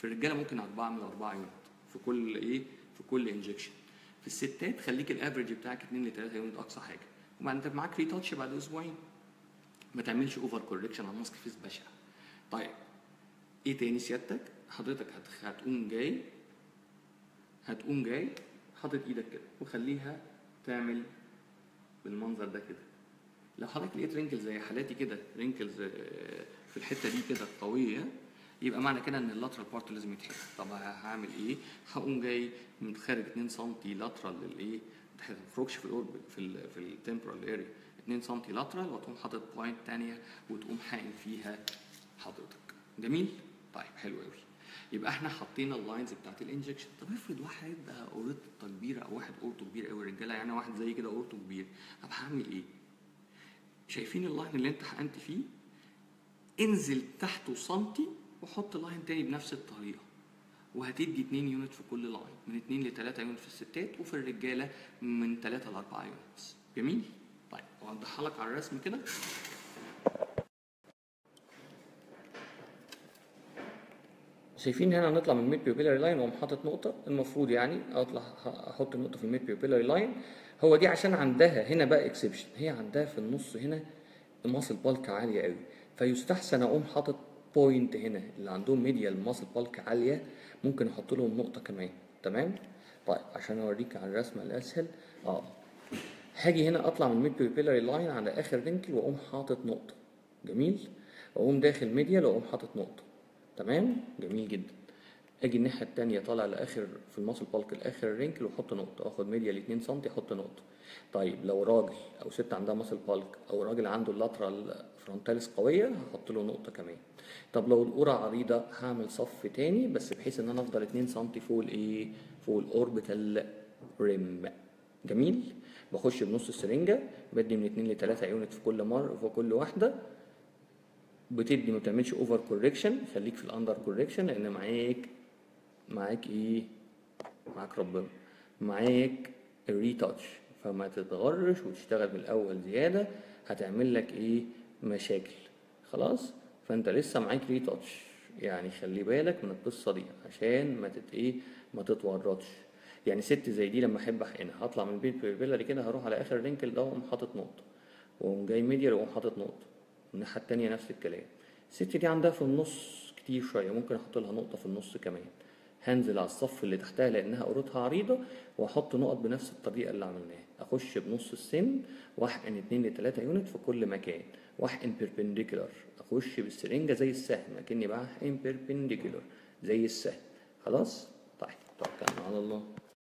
في الرجاله ممكن اربعه من اربعه يونت في كل ايه في كل انجكشن في الستات خليك الافرج بتاعك 2 ل 3 يونت اقصى حاجه وبعدين انت معاك ريتاتش بعد اسبوعين ما تعملش اوفر كوركشن على ماسك فيس بشع طيب ايه تاني سيادتك حضرتك هت- هتقوم جاي هتقوم جاي حاطط ايدك كده وخليها تعمل بالمنظر ده كده لو حضرتك لقيت رينكل زي حالاتي كده رينكلز في الحته دي كده قويه يبقى معنى كده ان اللاترال بارت لازم يتحرك طب هعمل ايه هقوم جاي من خارج 2 سم لاترال للايه ما تخرجش في الاورب في ال في التمبرال اريا 2 سم لاترال وتقوم حاطط بوينت تانية وتقوم حاقن فيها حضرتك جميل طيب حلو قوي يبقى احنا حطينا اللاينز بتاعت الانجكشن طب افرض واحد بقى اورطه كبيره او واحد اورطه كبير قوي الرجاله يعني واحد زي كده اورطه كبير طب هعمل ايه شايفين اللاين اللي انت حقنت فيه انزل تحته سنتي وحط لاين تاني بنفس الطريقه وهتدي 2 يونت في كل لاين من 2 ل 3 يونت في الستات وفي الرجاله من 3 ل 4 يونتس جميل طيب اوضحها لك على الرسم كده شايفين هنا هنطلع من الميد بيوبيلاري لاين واقوم حاطط نقطه المفروض يعني اطلع احط النقطه في الميد بيوبيلاري لاين هو دي عشان عندها هنا بقى اكسبشن هي عندها في النص هنا الماسل بالك عاليه قوي فيستحسن اقوم حاطط بوينت هنا اللي عندهم ميديال ماسل بالك عاليه ممكن احط لهم نقطه كمان تمام طيب عشان اوريك على الرسمه الاسهل اه هاجي هنا اطلع من الميد بيبيلاري لاين على اخر رينكل واقوم حاطط نقطه جميل واقوم داخل ميديال واقوم حاطط نقطه تمام جميل جدا اجي الناحيه التانية طالع لاخر في الماسل بالك لاخر الرينكل واحط نقطه اخد ميديال 2 سم احط نقطه طيب لو راجل او ست عندها ماسل بالك او راجل عنده اللاترال فرونتاليس قويه هحط له نقطه كمان طب لو القرى عريضه هعمل صف تاني بس بحيث ان انا افضل 2 سم فوق الايه فوق الاوربيتال ريم جميل بخش بنص السرنجه بدي من 2 ل 3 يونت في كل مره في كل واحده بتدي ما بتعملش اوفر كوركشن خليك في الاندر كوركشن لان معاك معاك ايه معاك ربنا معاك الريتاتش فما تتغرش وتشتغل من الاول زياده هتعمل لك ايه مشاكل خلاص فانت لسه معاك ريتاتش يعني خلي بالك من القصه دي عشان ما تت ايه ما تتورطش يعني ست زي دي لما احب احقنها هطلع من البيت بيبيلاري كده هروح على اخر رينكل ده واقوم حاطط نقطه واقوم جاي ميديال واقوم حاطط نقطه الناحيه التانيه نفس الكلام الست دي عندها في النص كتير شويه ممكن احط لها نقطه في النص كمان هنزل على الصف اللي تحتها لانها قرطها عريضه واحط نقط بنفس الطريقه اللي عملناها اخش بنص السن واحقن 2 ل 3 يونت في كل مكان واحقن بيربنديكولار اخش بالسرنجه زي السهم اكني بحقن بيربنديكولار زي السهم خلاص طيب توكلنا على الله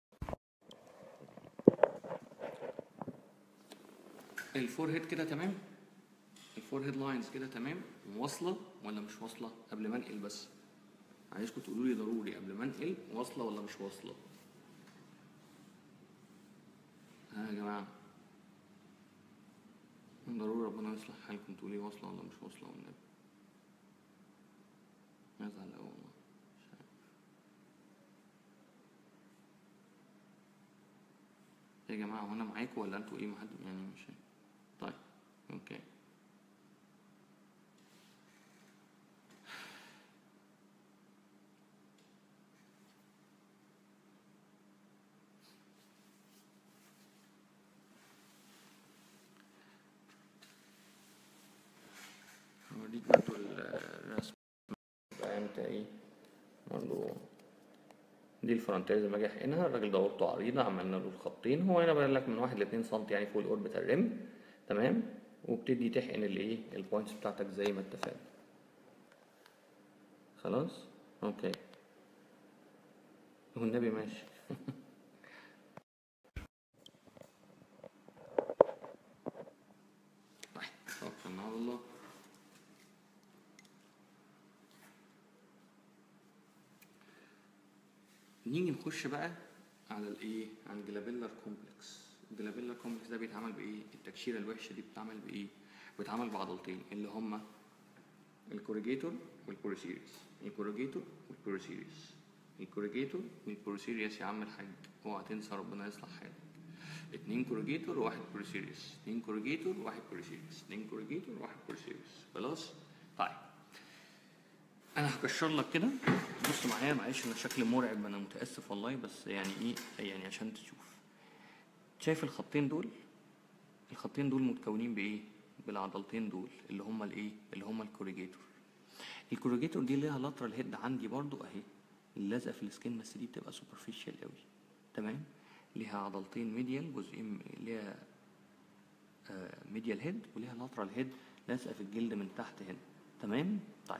الفور هيد كده تمام الفور هيد لاينز كده تمام واصله ولا مش واصله قبل ما انقل بس عايزكم تقولوا لي ضروري قبل ما انقل واصله ولا مش واصله ها يا جماعه ضروري ربنا يصلح حالكم تقولي واصله ولا مش واصله والنبي ازعل قوي والله مش عارف يا جماعه هو انا معاكم ولا انتوا ايه محد يعني مش عارف. طيب اوكي هوريك برضو الرسم بقى امتى ايه برضو دي الفرونتال لما اجي احقنها الراجل ده اورته عريضه عملنا له الخطين هو هنا بقول لك من واحد لاتنين سم يعني فوق الاوربيتال ريم تمام وبتدي تحقن الايه البوينتس بتاعتك زي ما اتفقنا خلاص اوكي والنبي ماشي طيب توكلنا على الله نيجي نخش بقى على الايه على الجلابيلر كومبلكس الجلابيلر كومبلكس ده بيتعمل بايه التكشيره الوحشه دي بتتعمل بايه بيتعمل بعضلتين اللي هما الكوريجيتور والبروسيريس الكوريجيتور والبروسيريس الكوريجيتور والبروسيريس يا عم الحاج اوعى تنسى ربنا يصلح حالك اتنين كوريجيتور وواحد بروسيريس اتنين كوريجيتور وواحد بروسيريس اتنين كوريجيتور وواحد بروسيريس خلاص طيب انا هكشر لك كده بص معايا معلش انا شكلي مرعب انا متاسف والله بس يعني ايه يعني عشان تشوف شايف الخطين دول الخطين دول متكونين بايه بالعضلتين دول اللي هما الايه اللي هما الكوريجيتور الكوريجيتور دي ليها لاترال هيد عندي برضو اهي اللي لازقه في السكين بس دي بتبقى سوبرفيشال قوي تمام ليها عضلتين ميديال جزئين ليها ميديال هيد وليها لاترال هيد لازقه في الجلد من تحت هنا تمام طيب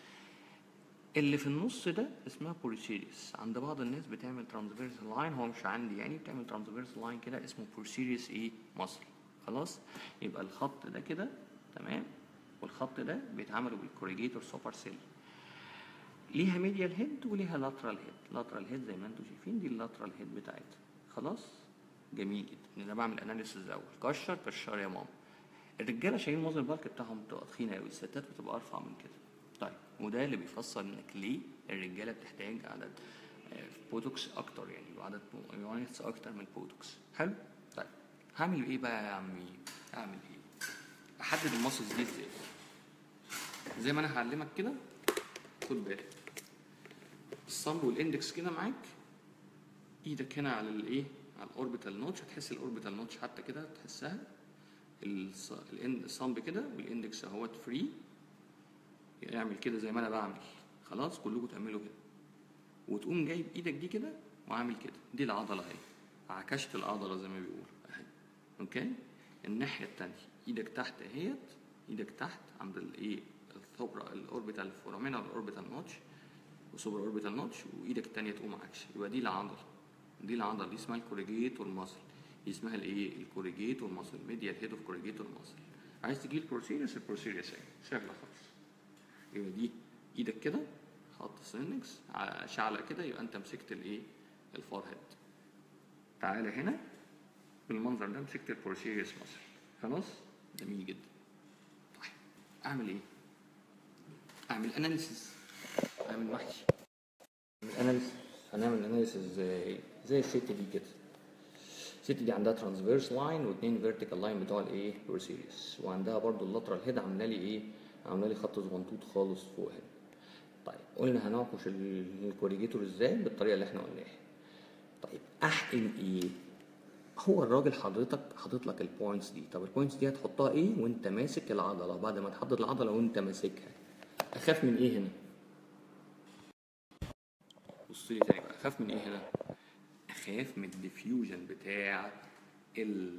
اللي في النص ده اسمها بورسيريس عند بعض الناس بتعمل ترانسفيرس لاين هو مش عندي يعني بتعمل ترانسفيرس لاين كده اسمه بورسيريس ايه مصل خلاص يبقى الخط ده كده تمام والخط ده بيتعملوا بالكوريجيتور سوبر سيل ليها ميديال هيد وليها لاترال هيد لاترال هيد زي ما انتم شايفين دي اللاترال هيد بتاعتها خلاص جميل جدا انا بعمل اناليسيس الاول كشر كشر يا ماما الرجاله شايلين مازل البالك بتاعهم بتبقى تخينه قوي الستات بتبقى ارفع من كده طيب وده اللي بيفسر انك ليه الرجاله بتحتاج عدد آه، بوتوكس اكتر يعني عدد يونتس اكتر من بوتوكس حلو طيب هعمل ايه بقى يا عمي اعمل ايه احدد الماسلز دي ازاي زي ما انا هعلمك كده خد بالك الصمب والاندكس كده معاك ايدك هنا على الايه على الاوربيتال نوتش هتحس الاوربيتال نوتش حتى كده تحسها الص- الإن- الصمب كده والاندكس اهوت فري اعمل كده زي ما انا بعمل خلاص كلكم تعملوا كده وتقوم جايب ايدك دي كده وعامل كده دي العضله اهي عكشت العضله زي ما بيقولوا اهي اوكي الناحيه التانية ايدك تحت اهيت ايدك تحت عند الايه الثوبرا الاوربيتال فورامينا والاوربيتال نوتش وسوبر اوربيتال نوتش وايدك التانية تقوم عكس يبقى دي العضله دي العضله دي اسمها الكوريجيتور ماسل دي اسمها الايه الكوريجيتور ماسل ميديال هيد اوف كوريجيتور ماسل عايز تجيب البروسيريس البروسيريس اهي سهله خالص يبقى دي ايدك كده حط سنكس شعلة كده يبقى انت مسكت الايه الفور هيد تعالى هنا بالمنظر ده مسكت البروسيريس ماسل خلاص جميل جدا طيب اعمل ايه اعمل اناليسيس اعمل محشي اعمل اناليسيس هنعمل اناليسيس زي زي الست دي كده الست دي عندها ترانسفيرس لاين واثنين فيرتيكال لاين بتوع الايه بروسيريس وعندها برضو اللاترال هيد عامله لي ايه عامله لي خط صغنطوط خالص فوق هنا طيب قلنا هنعكش ال- الكوريجيتور ازاي بالطريقه اللي احنا قلناها طيب احقن ايه هو الراجل حضرتك حاطط لك البوينتس دي طب البوينتس دي هتحطها ايه وانت ماسك العضله بعد ما تحدد العضله وانت ماسكها اخاف من ايه هنا بص لي تاني بقى اخاف من ايه هنا اخاف من الديفيوجن بتاع ال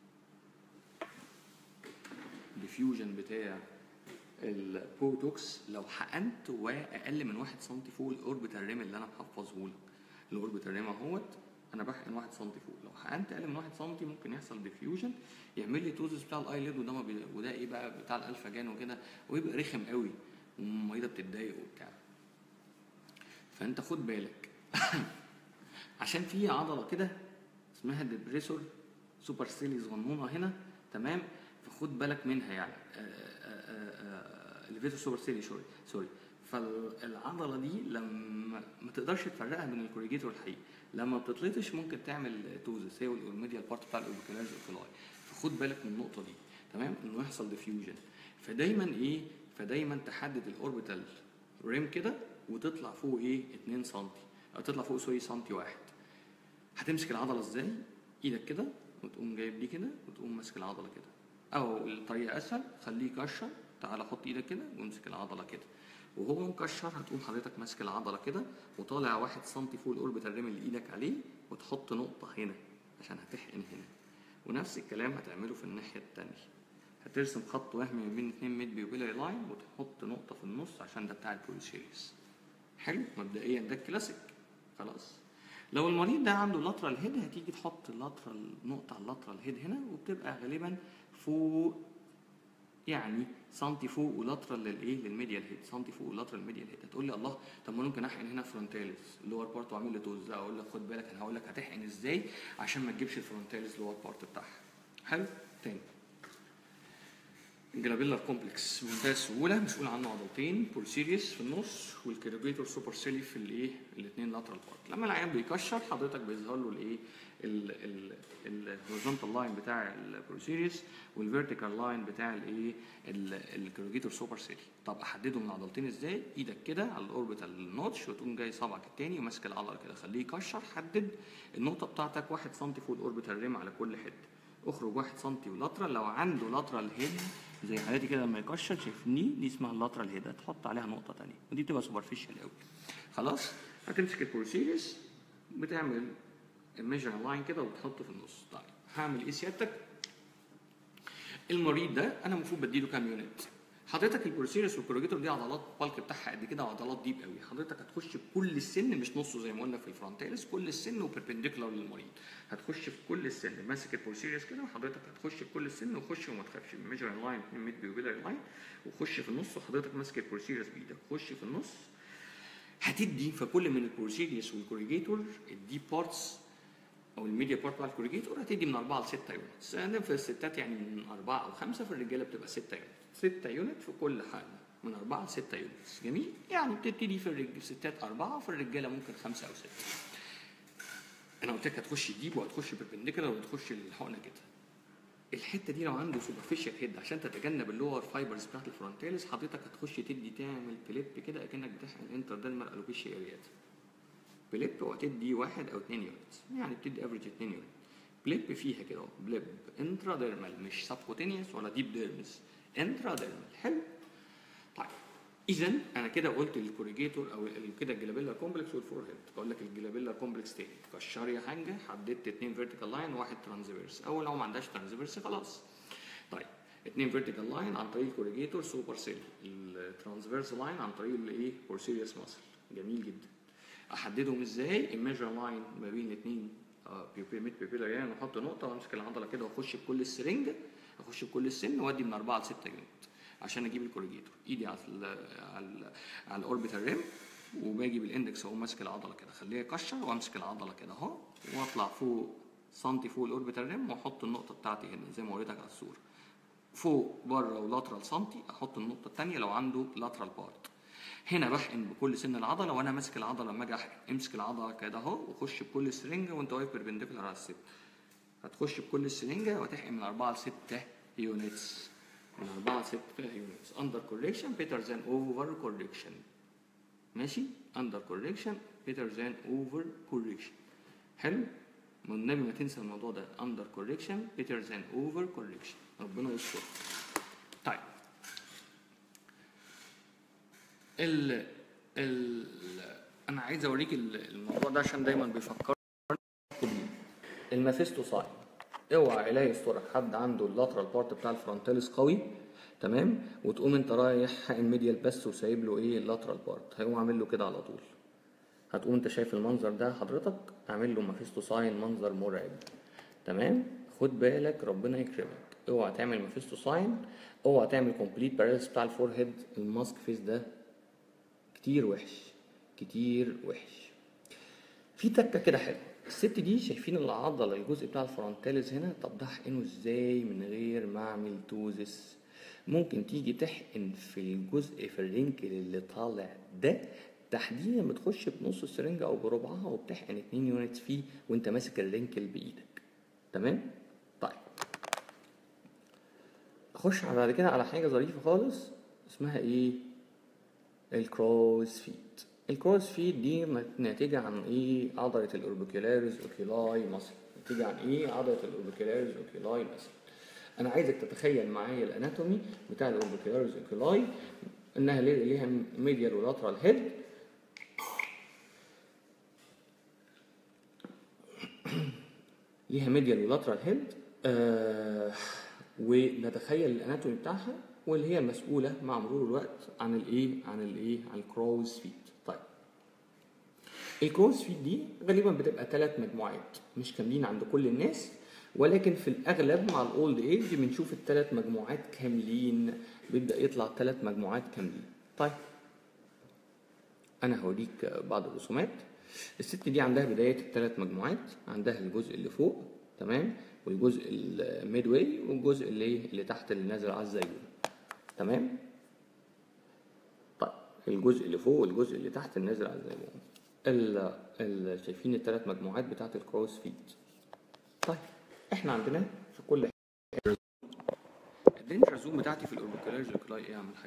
ديفيوجن بتاع البوتوكس لو حقنت واقل من 1 سم فوق الاوربيتال ريم اللي انا محفظه لك الاوربيتال ريم اهوت انا بحقن 1 سم فوق لو حقنت اقل من 1 سم ممكن يحصل ديفيوجن يعمل لي توزس بتاع الايليد وده ما بي... وده ايه بقى بتاع الالفا جان وكده ويبقى رخم قوي والمريضه بتتضايق وبتاع فانت خد بالك عشان في عضله كده اسمها الدبريسور سوبر سيلي صغنونه هنا تمام فخد بالك منها يعني الفيتو سوبر سيلي سوري سوري فالعضله دي لما ما تقدرش تفرقها من الكوريجيتور الحقيقي لما بتتلطش ممكن تعمل توزس هي والميديال بارت بتاع الاوبيكولاج اوكولاي فخد بالك من النقطه دي تمام انه يحصل ديفيوجن فدايما ايه فدايما تحدد الاوربيتال ريم كده وتطلع فوق ايه 2 سم او تطلع فوق سوري سنتي واحد هتمسك العضله ازاي ايدك كده وتقوم جايب دي كده وتقوم ماسك العضله كده او الطريقه اسهل خليه يكشر تعالى حط ايدك كده وامسك العضله كده وهو مكشر هتقوم حضرتك ماسك العضله كده وطالع واحد سم فوق الاوربيتال ريم اللي ايدك عليه وتحط نقطه هنا عشان هتحقن هنا ونفس الكلام هتعمله في الناحيه التانية هترسم خط وهمي ما بين اتنين ميد بيوبيلاري لاين وتحط نقطه في النص عشان ده بتاع البوليسيريس حلو مبدئيا ده الكلاسيك خلاص لو المريض ده عنده لاترال هيد هتيجي تحط اللاترال نقطة على اللاترال هيد هنا وبتبقى غالبا فوق يعني سنتي فوق ولاترال للايه للميديال هيد سنتي فوق ولاترال الميديال هيد هتقول لي الله طب ما ممكن احقن هنا فرونتاليس اللور بارت واعمل له توز اقول لك خد بالك انا هقول لك هتحقن ازاي عشان ما تجيبش الفرونتاليس اللور بارت بتاعها حلو تاني جلابيلر كومبلكس بمنتهى السهوله مسؤول عنه عضلتين بورسيريس في النص والكيربيتور سوبر سيلي في الايه الاثنين لاترال بارت لما العيان بيكشر حضرتك بيظهر له الايه الهوريزونتال لاين بتاع البروسيريس والفيرتيكال لاين بتاع الايه الكيربيتور سوبر سيلي طب احدده من عضلتين ازاي ايدك كده على الاوربيتال نوتش وتقوم جاي صابعك التاني وماسك العضله كده خليه يكشر حدد النقطه بتاعتك 1 سم فوق الاوربيتال ريم على كل حته اخرج 1 سم ولاترال لو عنده لاترال هيد زي حالاتي كده لما يكشر شايفني دي اسمها اللاترال هيد هتحط عليها نقطه ثانيه ودي بتبقى سوبرفيشال قوي خلاص هتمسك البروسيريس بتعمل الميجر لاين كده وتحطه في النص طيب هعمل ايه سيادتك المريض ده انا المفروض بديله كام يونت حضرتك البروسيرس والكوريجيتور دي عضلات بالك بتاعها قد كده وعضلات ديب قوي حضرتك هتخش بكل السن مش نصه زي ما قلنا في الفرونتاليس كل السن وبربنديكولار للمريض هتخش في كل السن ماسك البروسيرس كده وحضرتك هتخش في كل السن وخش وما تخافش ميجر لاين ميد بيوبيلر لاين وخش في النص وحضرتك ماسك البروسيرس بايدك خش في النص هتدي في كل من البروسيريس والكوريجيتور الديب بارتس او الميديا بارت بتاع الكوريجيتور هتدي من 4 ل 6 يونتس يعني في الستات يعني من 4 او 5 في الرجاله بتبقى 6 يونت 6 يونت في كل حاجه من 4 ل 6 يونتس جميل يعني بتبتدي في الرج- الستات 4 وفي الرجاله ممكن 5 او 6 انا قلت لك هتخش ديب وهتخش بربنديكولار وهتخش الحقنه كده الحته دي لو عنده سوبرفيشال هيد عشان تتجنب اللور فايبرز بتاعت الفرونتاليس حضرتك هتخش تدي تعمل بليب كده اكنك بتحقن انترديرمال الوبيشيا اريات بليب وهتدي واحد او اثنين يونتس يعني بتدي افريج اثنين يونت بليب فيها كده اهو بليب انتراديرمال مش سبكوتينيوس ولا ديب ديرمس انتراديرمال حلو طيب اذا انا كده قلت الكوريجيتور او ال- كده الجلابيلا كومبلكس والفور هيد اقول لك الجلابيلا كومبلكس تاني كشر يا حاجه حددت اثنين فيرتيكال لاين وواحد ترانزفيرس اول لو ما عندهاش ترانزفيرس خلاص طيب اثنين فيرتيكال لاين عن طريق الكوريجيتور سوبر سيل الترانسفيرس لاين عن طريق الايه بورسيريوس ماسل جميل جدا احددهم ازاي الميجر لاين ما بين الاثنين ميد بيبيلر يعني احط نقطه وامسك العضله كده واخش بكل السرنج اخش بكل السن وادي من 4 ل 6 يونت عشان اجيب الكوريجيتور ايدي على ال على ال على الاوربيتال ريم وباجي بالاندكس اهو ماسك العضله كده خليها يكشر وامسك العضله كده اهو واطلع فوق سنتي فوق الاوربيتال ريم واحط النقطه بتاعتي هنا زي ما وريتك على الصوره فوق بره ولاترال سنتي احط النقطه الثانيه لو عنده لاترال بارت هنا بحقن بكل سن العضله وانا ماسك العضله لما اجي احقن امسك العضله كده اهو وخش بكل سرنجه وانت واقف بيربنديكولار على الست هتخش بكل السرنجه وتحقن من 4 ل 6 يونتس من 4 ل 6 يونتس اندر كوريكشن بيتر ذان اوفر كوريكشن ماشي اندر كوريكشن بيتر ذان اوفر كوريكشن حلو من النبي ما تنسى الموضوع ده اندر كوريكشن بيتر ذان اوفر كوريكشن ربنا يستر طيب ال ال انا عايز اوريك ال- الموضوع ده عشان دايما بيفكرني بيه. المافيستوساين اوعى الاقي صورك حد عنده اللاترال بارت بتاع الفرونتاليس قوي تمام وتقوم انت رايح حقن ميديال بس وسايب له ايه اللاترال بارت هيقوم عامل له كده على طول هتقوم انت شايف المنظر ده حضرتك اعمل له مافيستوساين منظر مرعب تمام خد بالك ربنا يكرمك اوعى تعمل مافيستوساين اوعى تعمل كومبليت باراليس بتاع الفور هيد الماسك فيس ده كتير وحش كتير وحش في تكه كده حلوه الست دي شايفين العضله الجزء بتاع الفرونتاليز هنا طب ده احقنه ازاي من غير ما اعمل توزس ممكن تيجي تحقن في الجزء في الرينكل اللي طالع ده تحديدا بتخش بنص السرنجه او بربعها وبتحقن 2 يونتس فيه وانت ماسك الرينكل بايدك تمام طيب اخش على بعد كده على حاجه ظريفه خالص اسمها ايه الكروز فيت الكروز فيت دي ناتجة عن ايه عضلة الاوربيكولاريز اوكيلاي مثلا ناتجة عن ايه عضلة الاوربيكولاريز اوكيلاي مثلا انا عايزك تتخيل معايا الاناتومي بتاع الاوربيكولاريز اوكيلاي انها ليه- ليها ميديال ولاترال هيد ليها ميديال ولاترال هيد آه ونتخيل الاناتومي بتاعها واللي هي المسؤوله مع مرور الوقت عن الايه عن الايه عن الكروز فيت طيب الكروز فيت دي غالبا بتبقى ثلاث مجموعات مش كاملين عند كل الناس ولكن في الاغلب مع الاولد ايج بنشوف الثلاث مجموعات كاملين بيبدا يطلع ثلاث مجموعات كاملين طيب انا هوريك بعض الرسومات الست دي عندها بدايه الثلاث مجموعات عندها الجزء اللي فوق تمام والجزء الميد واي والجزء اللي اللي تحت اللي نازل على الزيون تمام طيب الجزء اللي فوق والجزء اللي تحت النازل على الزيجوم ال ال شايفين الثلاث مجموعات بتاعت الكروس فيت طيب احنا عندنا في كل الدينجر زوم بتاعتي في الاوربيكولار جوكلاي ايه يا عم الحاج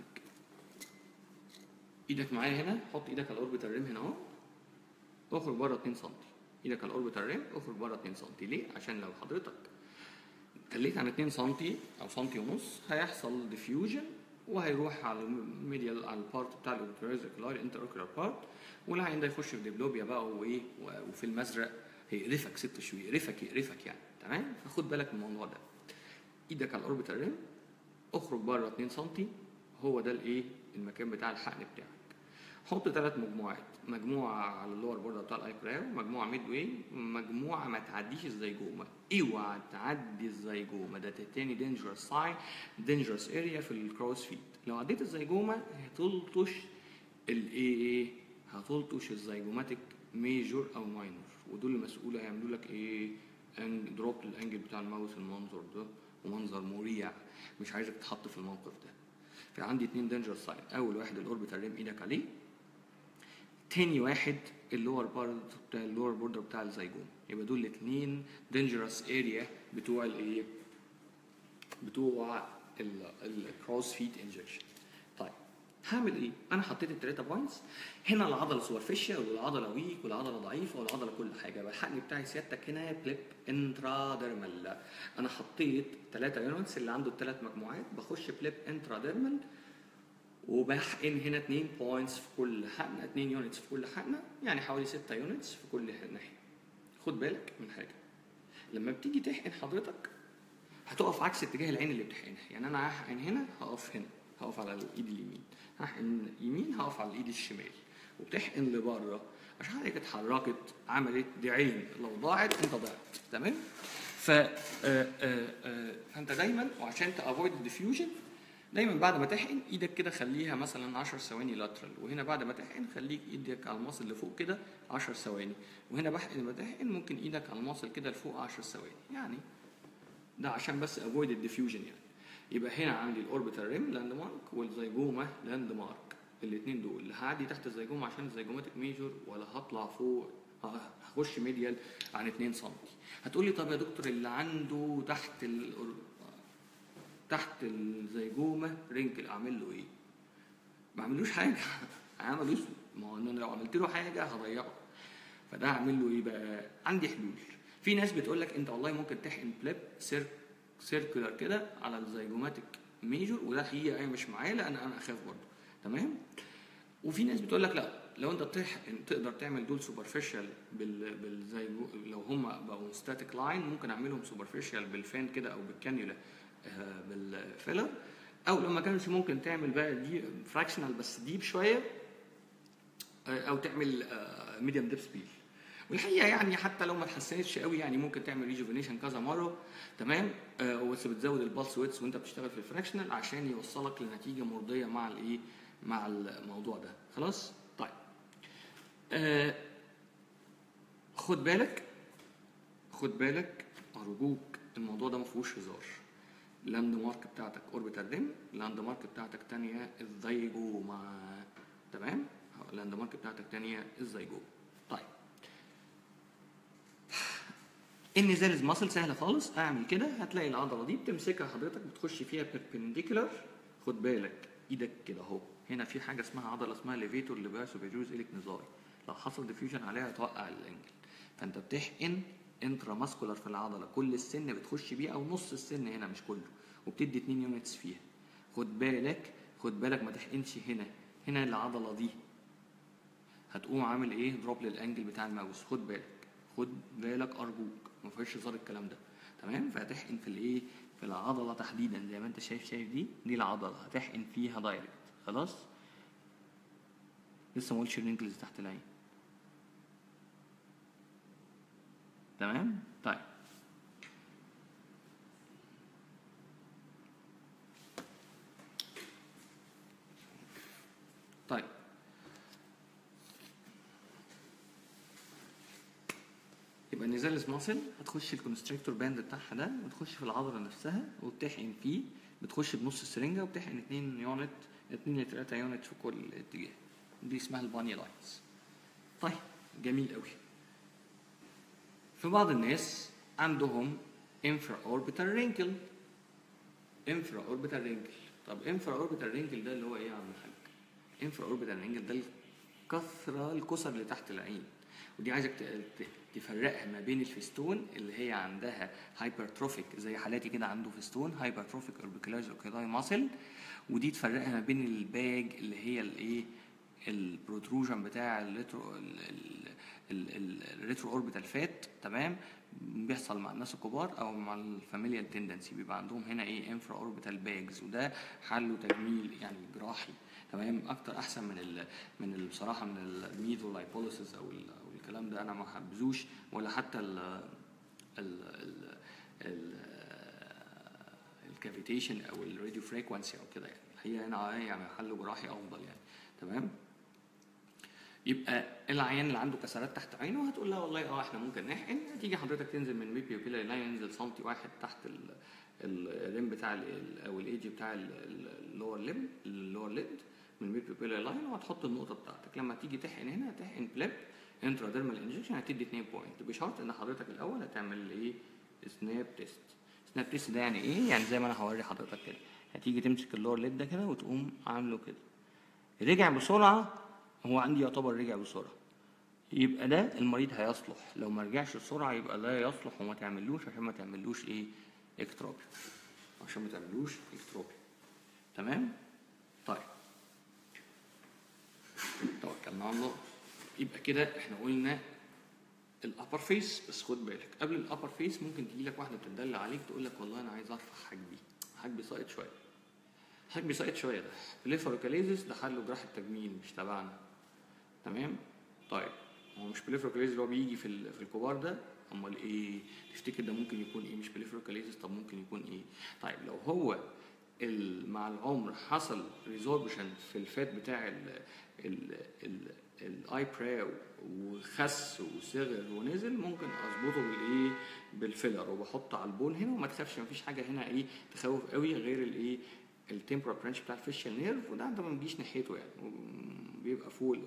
ايدك معايا هنا حط ايدك على الاوربيتال ريم هنا اهو اخرج بره 2 سم ايدك على الاوربيتال ريم اخرج بره 2 سم ليه عشان لو حضرتك خليت عن 2 سم او سم ونص هيحصل ديفيوجن وهيروح على الميديال على البارت بتاع الاوربيتال انتر اوكولار بارت والعين ده يخش في ديبلوبيا بقى وايه و- وفي المزرق هيقرفك ست شهور يقرفك يقرفك يعني تمام فخد بالك من الموضوع ده ايدك على الاوربيتال ريم اخرج بره 2 سم هو ده الايه المكان بتاع الحقن بتاعك حط ثلاث مجموعات مجموعه على اللور بوردر بتاع الايبراو مجموعه ميد واي مجموعه ما تعديش الزيجوما اوعى تعدي الزيجوما ده تاني دينجرس ساين دينجرس اريا في الكروس فيت لو عديت الزيجوما هتلطش الايه هتلطش الزيجوماتيك ميجور او ماينور ودول المسؤول هيعملوا لك ايه ان دروب الانجل بتاع الماوس المنظر ده ومنظر مريع مش عايزك تتحط في الموقف ده فعندي اتنين دينجر ساين اول واحد الاوربيتال ريم ايدك عليه تاني واحد اللور بارت بتاع اللور بوردر بتاع الزيجوم يبقى دول الاثنين دينجرس اريا بتوع الايه بتوع الكروس فيت انجكشن طيب هعمل ايه انا حطيت الثلاثه بوينتس هنا العضله سوبرفيشال والعضله ويك والعضله ضعيفه والعضله كل حاجه يبقى الحقن بتاعي سيادتك هنا بليب انتراديرمال انا حطيت ثلاثه يونتس اللي عنده الثلاث مجموعات بخش بليب انتراديرمال وبحقن هنا 2 بوينتس في كل حقنه 2 يونتس في كل حقنه يعني حوالي 6 يونتس في كل ناحيه خد بالك من حاجه لما بتيجي تحقن حضرتك هتقف عكس اتجاه العين اللي بتحقنها يعني انا هحقن هنا هقف هنا هقف على الايد اليمين هحقن يمين هقف على الايد الشمال وبتحقن لبره عشان حضرتك اتحركت عملت دي عين لو ضاعت انت ضعت تمام ف آه، آه، آه، فانت دايما وعشان تافويد الديفيوجن دايما بعد ما تحقن ايدك كده خليها مثلا 10 ثواني لاترال وهنا بعد ما تحقن خليك ايدك على الماصل اللي فوق كده 10 ثواني وهنا بعد ما تحقن ممكن ايدك على الماصل كده لفوق 10 ثواني يعني ده عشان بس افويد الديفيوجن يعني يبقى هنا عندي الاوربيتال ريم لاند مارك والزيجوما لاند مارك الاثنين دول لا هعدي تحت الزيجوما عشان الزيجوماتيك ميجور ولا هطلع فوق هخش ميديال عن 2 سم هتقولي طب يا دكتور اللي عنده تحت ال... تحت الزيجوما رينكل اعمل له ايه؟ ما اعملوش حاجه عملوش ما هو انا لو عملت له حاجه هضيعه فده هعمل له ايه بقى؟ عندي حلول في ناس بتقول لك انت والله ممكن تحقن بليب سير سيركولار كده على الزيجوماتيك ميجور وده حقيقه انا مش معايا لان انا اخاف برضه تمام وفي ناس بتقول لك لا لو انت بتحقن تقدر تعمل دول سوبرفيشال بال بالزيجو لو هم بقوا ستاتيك لاين ممكن اعملهم سوبرفيشال بالفان كده او بالكانيولا آه، بالفيلر او لو ما كانش ممكن تعمل بقى دي فراكشنال بس ديب شويه آه، او تعمل ميديم ديب سبيل والحقيقه يعني حتى لو ما اتحسنتش قوي يعني ممكن تعمل ريجوفينيشن كذا مره تمام آه بس بتزود البلس ويتس وانت بتشتغل في الفراكشنال عشان يوصلك لنتيجه مرضيه مع الايه مع الموضوع ده خلاص طيب آه خد بالك خد بالك ارجوك الموضوع ده ما فيهوش هزار اللاند مارك بتاعتك اوربيتال ريم اللاند مارك بتاعتك تانية الزيجوما تمام اللاند مارك بتاعتك تانية الزيجوما طيب النزال ماسل سهله خالص اعمل كده هتلاقي العضله دي بتمسكها حضرتك بتخش فيها بيربنديكولار خد بالك ايدك كده اهو هنا في حاجه اسمها عضله اسمها ليفيتور لباسو بيجوز اليك نزاي لو حصل ديفيوجن عليها توقع الانجل فانت بتحقن انترا ماسكولار في العضله كل السن بتخش بيه او نص السن هنا مش كله وبتدي 2 يونتس فيها خد بالك خد بالك ما تحقنش هنا هنا العضله دي هتقوم عامل ايه دروب للانجل بتاع الماوس خد بالك خد بالك ارجوك ما فيهاش هزار الكلام ده تمام فهتحقن في الايه في العضله تحديدا زي ما انت شايف شايف دي دي العضله هتحقن فيها دايركت خلاص لسه ما قلتش الرينكلز تحت العين تمام طيب طيب يبقى نزال ماسل هتخش الكونستريكتور باند بتاعها ده وتخش في العضله نفسها وتحقن فيه بتخش بنص السرنجه وبتحقن 2 يونت 2 ل 3 يونت في كل اتجاه دي اسمها الباني لاينز طيب جميل قوي في بعض الناس عندهم انفرا اوربيتال رينكل انفرا اوربيتال رينكل طب انفرا اوربيتال رينكل ده اللي هو ايه يا عم الحاج انفرا اوربيتال رينكل ده الكثره الكسر اللي تحت العين ودي عايزك ت- ت- تفرقها ما بين الفيستون اللي هي عندها هايبرتروفيك زي حالاتي كده عنده فيستون هايبرتروفيك اوربيكولايز اوكيلاي ماسل ودي تفرقها ما بين الباج اللي هي الايه البروتروجن بتاع الريترو الريترو اوربيتال فات تمام بيحصل مع الناس الكبار او مع الفاميليال تندنسي بيبقى عندهم هنا ايه انفرا اوربيتال باجز وده حله تجميل يعني جراحي تمام اكتر احسن من ال من ال- بصراحه من الميدو لايبوليسيس او ال- أو الكلام ده انا ما حبذوش ولا حتى ال ال ال ال الكافيتيشن او الراديو فريكونسي او كده يعني الحقيقه هنا يعني حل جراحي افضل يعني تمام يبقى العيان اللي عنده كسرات تحت عينه هتقول لها والله اه احنا ممكن نحقن هتيجي حضرتك تنزل من ميبي وكده لاين ينزل سنتي واحد تحت ال- الريم بتاع ال- او الايدج بتاع اللور ليم اللور ليد من ميبي وكده لاين وهتحط النقطه بتاعتك لما تيجي تحقن هنا هتحقن بليب انتراديرمال انجكشن هتدي 2 بوينت بشرط ان حضرتك الاول هتعمل ايه سناب تيست سناب تيست ده يعني ايه يعني زي ما انا هوري حضرتك كده هتيجي تمسك اللور ليد ده كده وتقوم عامله كده رجع بسرعه هو عندي يعتبر رجع بسرعه يبقى ده المريض هيصلح لو ما رجعش بسرعه يبقى لا يصلح وما تعملوش عشان ما تعملوش ايه اكتروبي عشان ما تعملوش اكتروبي تمام طيب توكلنا على الله يبقى كده احنا قلنا الابر فيس بس خد بالك قبل الابر فيس ممكن تجي لك واحده بتدلع عليك تقول لك والله انا عايز ارفع حاجبي حاجبي ساقط شويه حاجبي ساقط شويه ده بليفروكاليزيس ده حله جراحه تجميل مش تبعنا تمام طيب هو مش بليفروكاليزيس اللي هو بيجي في ال- في الكبار ده امال ايه تفتكر ده ممكن يكون ايه مش بليفروكاليزيس طب ممكن يكون ايه طيب لو هو ال- مع العمر حصل ريزوربشن في الفات بتاع ال ال ال الاي براو وخس وصغر ونزل ممكن اظبطه بالايه بالفيلر وبحط على البون هنا وما تخافش مفيش حاجه هنا ايه تخوف قوي غير الايه التمبرال برانش بتاع الفيشال نيرف وده انت ما بتجيش ناحيته يعني بيبقى فوق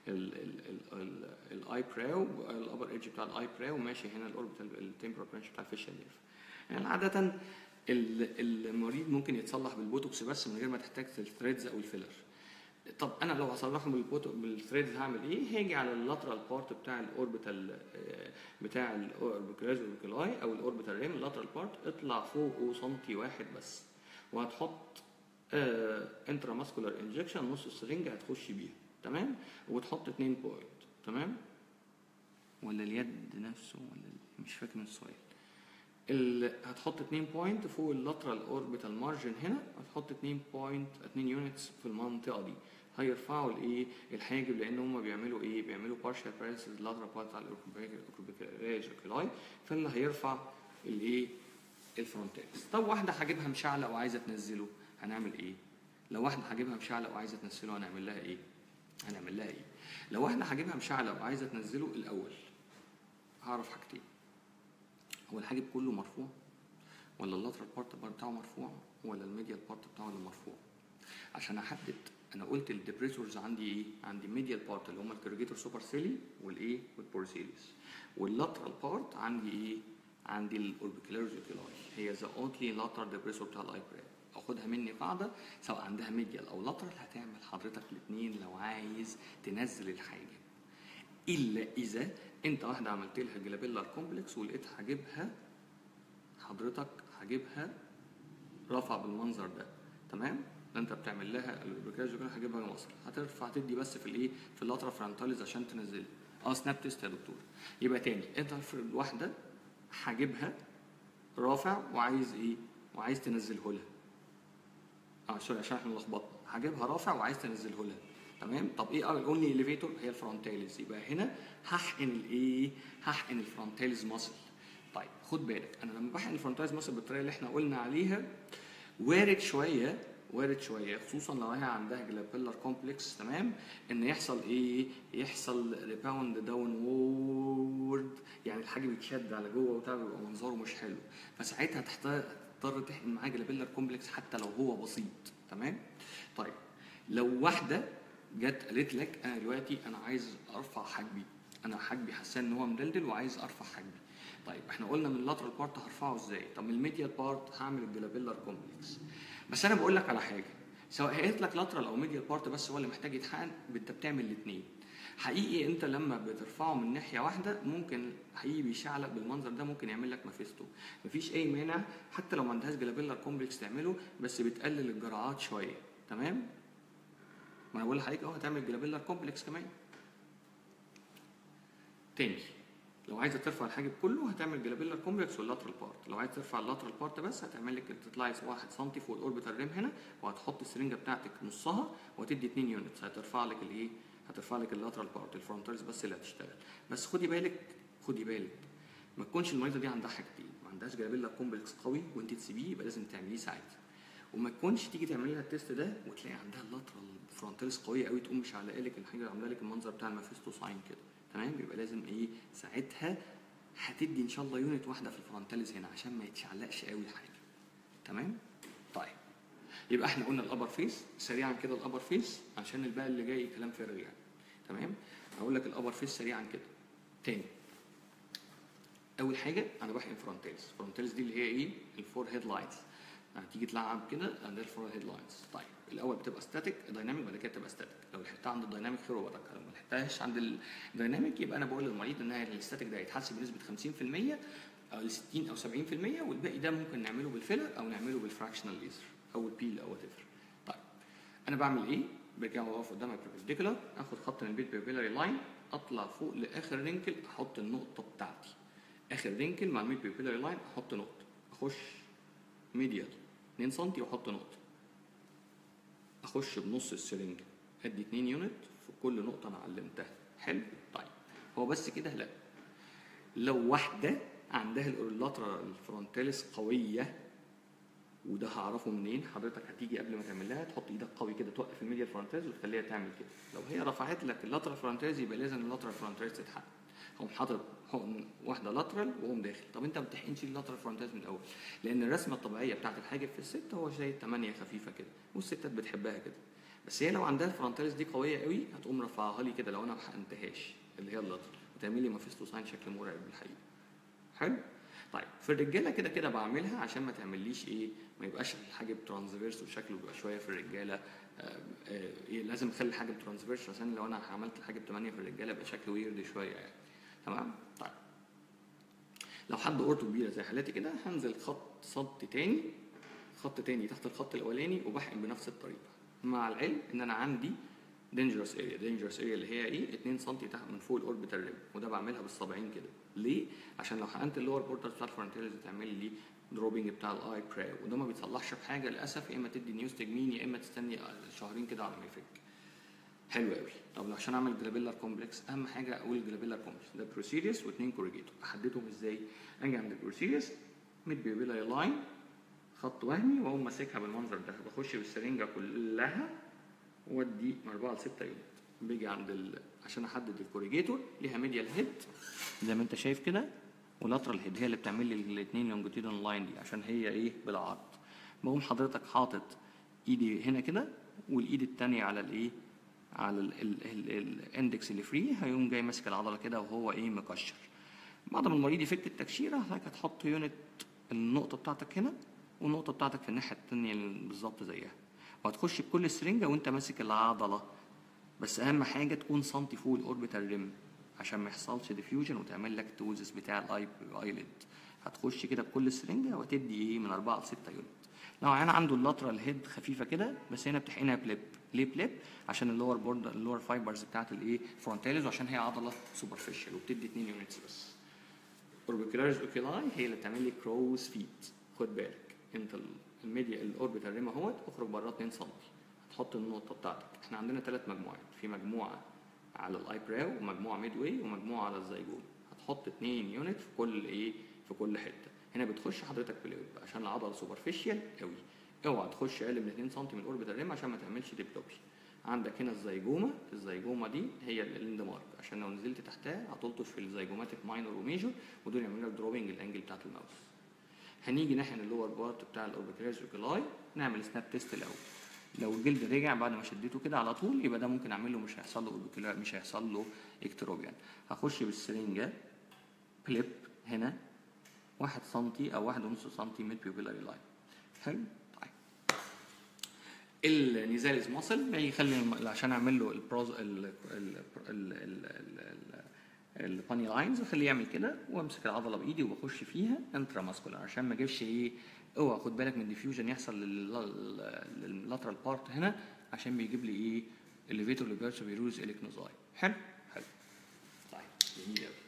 الاي براو الابر ايدج بتاع الاي براو وماشي هنا الاوربيتال التمبرال برانش بتاع الفيشال نيرف يعني عاده ال- المريض ممكن يتصلح بالبوتوكس بس من غير ما تحتاج الثريدز او الفيلر طب انا لو هصلحهم بالبوتو بالثريدز هعمل ايه؟ هاجي على اللاترال بارت بتاع الاوربيتال آه، بتاع الاوربيكولاز اوربيكولاي او الاوربيتال ريم اللاترال بارت اطلع فوقه سنتي واحد بس وهتحط انترا ماسكولار انجكشن نص السرنجه هتخش بيها تمام وتحط 2 بوينت تمام ولا اليد نفسه ولا ال- مش فاكر من السؤال ال- هتحط 2 بوينت فوق اللاترال اوربيتال مارجن هنا هتحط 2 بوينت 2 يونتس في المنطقه دي هيرفعوا الايه الحاجب لان هم بيعملوا ايه بيعملوا بارشال باراليسيس لاترال بارت على الاوربيكولاج فاللي هيرفع الايه الفرونتاليس طب واحده هجيبها مشعلق وعايزه تنزله هنعمل ايه لو واحده هجيبها مشعلق وعايزه تنزله هنعمل لها ايه هنعمل لها ايه لو واحده هجيبها مشعلق وعايزه تنزله الاول هعرف حاجتين هو الحاجب كله مرفوع ولا اللاترال بارت بتاعه مرفوع ولا الميديال بارت بتاعه اللي مرفوع عشان احدد انا قلت الديبريسورز عندي ايه عندي ميديال بارت اللي هم الكيرجيتور سوبر سيلي والايه والبورسيليس واللاترال بارت عندي ايه عندي الاوربيكولاريز هي ذا اونلي لاترال ديبريسور بتاع الاي بري اخدها مني قاعده سواء عندها ميديال او لاترال هتعمل حضرتك الاثنين لو عايز تنزل الحاجب الا اذا انت واحده عملت لها جلابيلار كومبلكس ولقيتها هجيبها حضرتك هجيبها رفع بالمنظر ده تمام ده انت بتعمل لها البركاج كده هجيبها مصر هترفع تدي بس في الايه في اللاترال فرونتاليز عشان تنزلها اه سناب تيست يا دكتور يبقى تاني انت افرض واحده هجيبها رافع وعايز ايه وعايز تنزله لها اه سوري عشان احنا لخبطنا هجيبها رافع وعايز تنزله لها تمام طب ايه الاونلي اليفيتور هي الفرونتاليز يبقى هنا هحقن الايه هحقن الفرونتاليز ماسل طيب خد بالك انا لما بحقن الفرونتاليز ماسل بالطريقه اللي احنا قلنا عليها وارد شويه وارد شويه خصوصا لو هي عندها جلابيلر كومبلكس تمام ان يحصل ايه يحصل ريباوند داون وورد يعني الحاجب يتشد على جوه وبتاع بيبقى منظره مش حلو فساعتها تحتاج هتضطر تحقن معاه جلابيلر كومبلكس حتى لو هو بسيط تمام طيب لو واحده جت قالت لك انا دلوقتي انا عايز ارفع حاجبي انا حاجبي حاسه ان هو مدلدل وعايز ارفع حاجبي طيب احنا قلنا من اللاترال بارت هرفعه ازاي طب من الميديال بارت هعمل الجلابيلر كومبلكس بس انا بقول لك على حاجه سواء قالت لك لاترال او ميديال بارت بس هو اللي محتاج يتحقن انت بتعمل الاثنين حقيقي انت لما بترفعه من ناحيه واحده ممكن حقيقي بيشعلق بالمنظر ده ممكن يعمل لك مافيستو مفيش اي مانع حتى لو ما عندهاش جلابيلر كومبلكس تعمله بس بتقلل الجرعات شويه تمام ما انا بقول لحضرتك اهو هتعمل جلابيلر كومبلكس كمان تاني لو عايزه ترفع الحاجب كله هتعمل جلابيلر كومبلكس واللاترال بارت لو عايز ترفع اللاترال بارت بس هتعمل لك تطلعي 1 سم فوق الاوربيتال ريم هنا وهتحط السرنجه بتاعتك نصها وهتدي 2 يونتس هترفع لك الايه هترفع لك اللاترال بارت الفرونتالز بس اللي هتشتغل بس خدي بالك خدي بالك ما تكونش المريضه دي عندها حاجتين ما عندهاش جلابيلر كومبلكس قوي وانت تسيبيه يبقى لازم تعمليه ساعتها وما تكونش تيجي تعملي لها التيست ده وتلاقي عندها اللاترال فرونتالز قويه قوي تقوم مش علاقه لك الحاجه اللي عامله لك المنظر بتاع المافيستو ساين كده تمام يبقى لازم ايه ساعتها هتدي ان شاء الله يونت واحده في الفرونتاليز هنا عشان ما يتشعلقش قوي الحاجه تمام طيب يبقى احنا قلنا الابر فيس سريعا كده الابر فيس عشان الباقي اللي جاي كلام فارغ يعني تمام هقول لك الابر فيس سريعا كده تاني اول حاجه انا بحقن فرونتاليز فرونتاليز دي اللي هي ايه الفور هيد لاينز هتيجي تلعب كده ده الفور هيد لاينز طيب الاول بتبقى ستاتيك دايناميك بعد كده تبقى ستاتيك لو لحقتها عند الدايناميك خير وبركه لو ما لحقتهاش عند الدايناميك يبقى انا بقول للمريض ان الستاتيك ده هيتحسب بنسبه 50% او 60 او 70% والباقي ده ممكن نعمله بالفيلر او نعمله بالفراكشنال ليزر او البيل او وات طيب انا بعمل ايه؟ برجع واقف قدام البربنديكولار اخد خط من البيت بيبيلاري لاين اطلع فوق لاخر رينكل احط النقطه بتاعتي اخر رينكل مع الميد بيبيلاري لاين احط نقطه اخش ميديال 2 سم واحط نقطه اخش بنص السرنجه ادي 2 يونت في كل نقطه انا علمتها حلو طيب هو بس كده لا لو واحده عندها اللاترال فرونتاليس قويه وده هعرفه منين حضرتك هتيجي قبل ما تعمل لها تحط ايدك قوي كده توقف الميديال فرونتاليس وتخليها تعمل كده لو هي رفعت لك اللاترال فرونتاليس يبقى لازم اللاترال فرونتاليس تتحقق هقوم حاطط حقن واحده لاترال وقوم داخل طب انت ما بتحقنش اللاترال فرونتاليس من الاول لان الرسمه الطبيعيه بتاعت الحاجب في الست هو زي 8 خفيفه كده والستات بتحبها كده بس هي لو عندها الفرونتاليس دي قويه قوي هتقوم رفعها لي كده لو انا ما حقنتهاش اللي هي اللاترال وتعمل لي مافيستو ساين شكل مرعب بالحقيقه حلو طيب في الرجاله كده كده بعملها عشان ما تعمليش ايه ما يبقاش الحاجب ترانسفيرس وشكله بيبقى شويه في الرجاله آه آه إيه لازم اخلي الحاجب ترانسفيرس عشان لو انا عملت الحاجب 8 في الرجاله يبقى شكله ويرد شويه يعني تمام طيب لو حد اورتو كبيره زي حالاتي كده هنزل خط صد تاني خط تاني تحت الخط الاولاني وبحقن بنفس الطريقه مع العلم ان انا عندي دينجرس اريا دينجرس اريا اللي هي ايه 2 سم تحت من فوق الاوربيتال ريم وده بعملها بالصابعين كده ليه عشان لو حقنت اللور بوردر بتاع الفرونتاليز تعمل لي دروبنج بتاع الاي براي وده ما بيتصلحش بحاجه للاسف يا اما تدي نيوستجمين يا اما تستني شهرين كده على ما يفك حلو قوي طب عشان اعمل جلابيلر كومبلكس اهم حاجه اقول جلابيلر كومبلكس ده بروسيريوس واثنين كوريجيتور احددهم ازاي اجي عند البروسيريوس ميد بيبيلاري لاين خط وهمي واقوم ماسكها بالمنظر ده بخش بالسرنجه كلها وادي من 4 ل 6 يونت بيجي عند ال... عشان احدد الكوريجيتور ليها ميديال هيد زي ما انت شايف كده ولاترال هيد هي اللي بتعمل لي الاثنين لونجيتيودنال لاين دي عشان هي ايه بالعرض بقوم حضرتك حاطط ايدي هنا كده والايد الثانيه على الايه على الاندكس اللي فري هيقوم جاي ماسك العضله كده وهو ايه مكشر بعد ما المريض يفك التكشيره حضرتك هتحط يونت النقطه بتاعتك هنا والنقطه بتاعتك في الناحيه الثانيه بالظبط زيها وهتخش بكل سرنجه وانت ماسك العضله بس اهم حاجه تكون سنتي فوق الاوربيتال ريم عشان ما يحصلش ديفيوجن وتعمل لك توزس بتاع الاي ايليد هتخش كده بكل سرنجه وتدي ايه من 4 ل 6 يونت لو انا عنده اللاترال هيد خفيفه كده بس هنا بتحقنها بليب ليه بليب عشان اللور بورد اللور فايبرز بتاعت الايه فرونتاليز وعشان هي عضله سوبرفيشال وبتدي 2 يونتس بس اوربيكولاريز اوكيلاي هي اللي بتعمل لي كروز فيت خد بالك انت الميديا الاوربيتال ريم اهوت اخرج بره 2 سم هتحط النقطه بتاعتك احنا عندنا ثلاث مجموعات في مجموعه على الاي براو ومجموعه ميد واي ومجموعه على الزيجون هتحط 2 يونت في كل ايه في كل حته هنا بتخش حضرتك بليب عشان العضله سوبرفيشال قوي اوعى تخش اقل من 2 سم من الاوربيتال ريم عشان ما تعملش ديبلوبي عندك هنا الزيجوما الزيجوما دي هي الاند مارك عشان لو نزلت تحتها هتلطش في الزيجوماتيك ماينور وميجور ودول يعملوا لك دروبنج الانجل بتاعت الماوس هنيجي نحن اللور بارت بتاع الاوربيكولاس اوكيلاي نعمل سناب تيست الاول لو الجلد رجع بعد ما شديته كده على طول يبقى ده ممكن اعمل له مش هيحصل له اوربيكولا مش هيحصل له اكتروبيان هخش بالسرنجه بليب هنا واحد سنتي او واحد ونص سنتي ميد بيوبيلاري لاين حلو طيب النيزاليز ماسل يخلي الم- عشان اعمل له البروز ال ال ال ال ال الباني لاينز اخليه يعمل كده وامسك العضله بايدي وبخش فيها انترا ماسكولار عشان ما اجيبش ايه اوعى خد بالك من ديفيوجن يحصل لللاترال بارت هنا عشان بيجيب لي ايه الليفيتور ليبرتو بيروز الكنوزاي حلو حلو طيب جميل قوي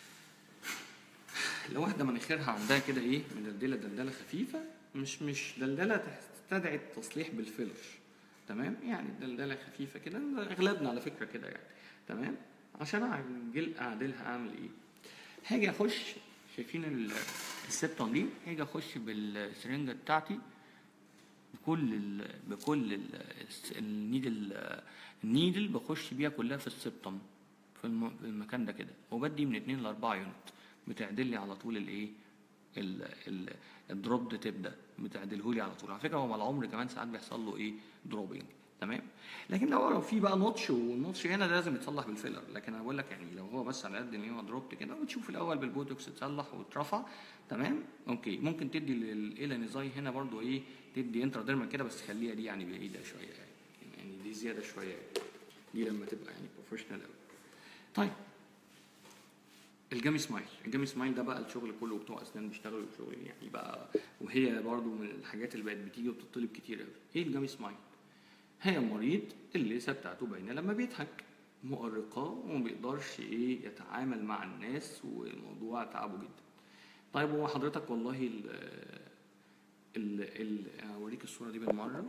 لو واحده مناخيرها عندها كده ايه مدلدله دلدله خفيفه مش مش دلدله تستدعي التصليح بالفيلر تمام يعني دلدله خفيفه كده اغلبنا على فكره كده يعني تمام عشان اعدل اعدلها اعمل ايه هاجي اخش شايفين ال- السبتون دي هاجي اخش بالسرنجه بتاعتي بكل ال بكل ال النيدل النيدل بخش بيها كلها في السبتم في, الم في المكان ده كده وبدي من 2 ل 4 يونت بتعدل لي على طول الايه ال- ال- الدروب ده تبدا بتعدله لي على طول على فكره هو مع العمر كمان ساعات بيحصل له ايه دروبنج تمام لكن لو لو في بقى نوتش والنوتش هنا ده لازم يتصلح بالفيلر لكن انا بقول لك يعني لو هو بس على قد ان هو دروبت كده وتشوف الاول بالبوتوكس اتصلح واترفع تمام اوكي ممكن تدي للالانيزاي هنا برضو ايه تدي انترا كده بس خليها دي يعني بعيده شويه يعني يعني دي زياده شويه يعني. دي لما تبقى يعني بروفيشنال قوي طيب الجامي سمايل الجامي سمايل ده بقى الشغل كله بتوع اسنان بيشتغلوا شغل يعني بقى وهي برضو من الحاجات اللي بقت بتيجي وبتطلب كتير قوي ايه الجامي سمايل هي المريض اللثه بتاعته باينه لما بيضحك مؤرقه وما بيقدرش ايه يتعامل مع الناس والموضوع تعبه جدا طيب هو حضرتك والله ال ال ال اوريك الصوره دي بالمره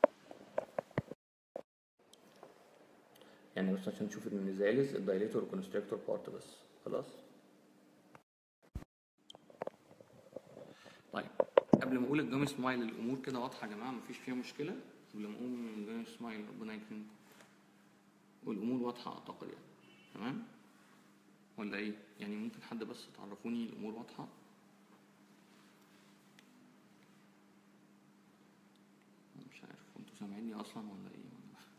يعني بس عشان تشوف النزالز الدايليتور والكونستريكتور بارت بس خلاص طيب قبل ما اقول الجامي سمايل الامور كده واضحه يا جماعه مفيش فيها مشكله قبل ما اقول الجامي سمايل ربنا يكرمكم والامور واضحه اعتقد يعني تمام ولا ايه يعني ممكن حد بس تعرفوني الامور واضحه مش عارف انتوا سامعيني اصلا ولا ايه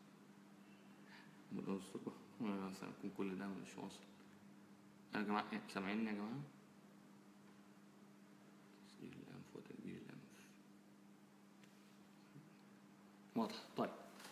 ولا ولا أستر ولا يكون كل ده مش واصل يا جماعه إيه، سامعيني يا جماعه تسجيل الانف وتدبير الانف واضح طيب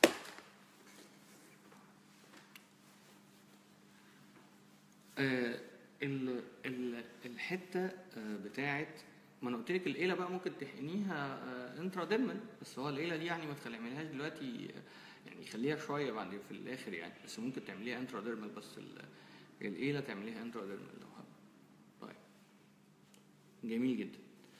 آه، ال ال الحته آه، بتاعت ما انا قلت لك القيله بقى ممكن تحقنيها انترا ديرمال بس هو القيله دي يعني ما تخليهاش دلوقتي آه، يعني خليها شويه بعد في الاخر يعني بس ممكن تعمليها انترا ديرمال بس ال- القيله تعمليها انترا ديرمال لو حابه طيب جميل جدا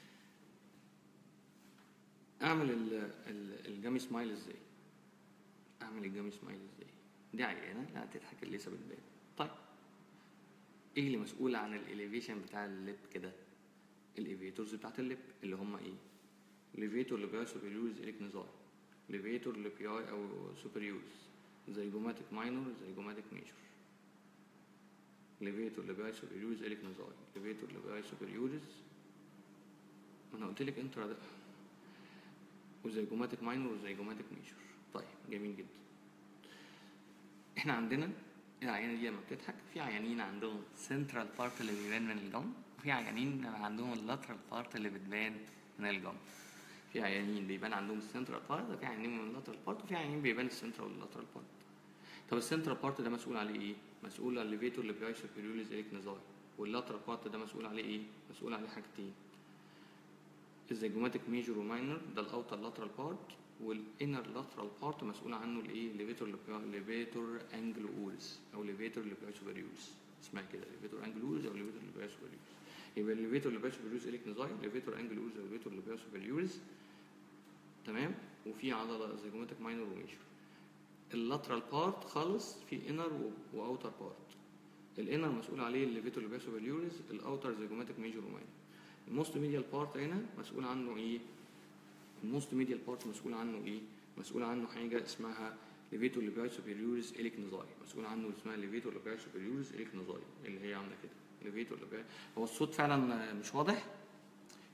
اعمل ال ال الجامي سمايل ازاي اعمل الجامي سمايل ازاي دي عيانه لا تضحك اللي لسه بتبان طيب ايه اللي مسؤول عن الاليفيشن بتاع الليب كده الايفيتورز بتاعت الليب اللي هم ايه ليفيتور لبياي سوبريورز اليكنزاي ليفيتور لبياي او سوبريورز زيجوماتيك ماينور زيجوماتيك ميجور ليفيتور لبياي سوبريورز اليكنزاي ليفيتور لبياي سوبريورز انا قلت لك انترا ده وزيجوماتيك ماينور وزيجوماتيك ميجور طيب جميل جدا احنا عندنا العيانه دي لما بتضحك في عيانين عندهم سنترال بارت اللي بيبان من الجم وفي عيانين عندهم اللاترال بارت اللي بتبان من الجم في عيانين بيبان عندهم السنترال بارت وفي عيانين من اللاترال بارت وفي عيانين بيبان السنترال واللاترال بارت طب السنترال بارت ده مسؤول عليه ايه؟ مسؤول على الليفيتور اللي بيعيش سوبريوريز اليك نزاي واللاترال بارت ده مسؤول عليه ايه؟ مسؤول عليه حاجتين الزيجوماتيك ميجور وماينر ده الاوتر لاترال بارت والانر لاترال بارت مسؤول عنه الايه ليفيتور ليفيتور انجل اورس او ليفيتور ليفيتور سوبريورس اسمها كده ليفيتور انجل اورس او ليفيتور ليفيتور سوبريورس يبقى الليفيتور ليفيتور سوبريورس اليك نزاي ليفيتور انجل اورس او ليفيتور ليفيتور سوبريورس تمام وفي عضله زيجوماتيك ماينر وميجور اللاترال بارت خالص في انر واوتر بارت الانر مسؤول عليه الليفيتور ليفيتور سوبريورس الاوتر زيجوماتيك ميجور وماينر الموست ميديال بارت هنا مسؤول عنه ايه الموست ميديال بارت مسؤول عنه ايه مسؤول عنه حاجه اسمها ليفيتور ليباي سوبريوريس اليك نزاي مسؤول عنه اسمها ليفيتور ليباي سوبريوريس اليك نزاي اللي هي عامله كده ليفيتور ليباي هو الصوت فعلا مش واضح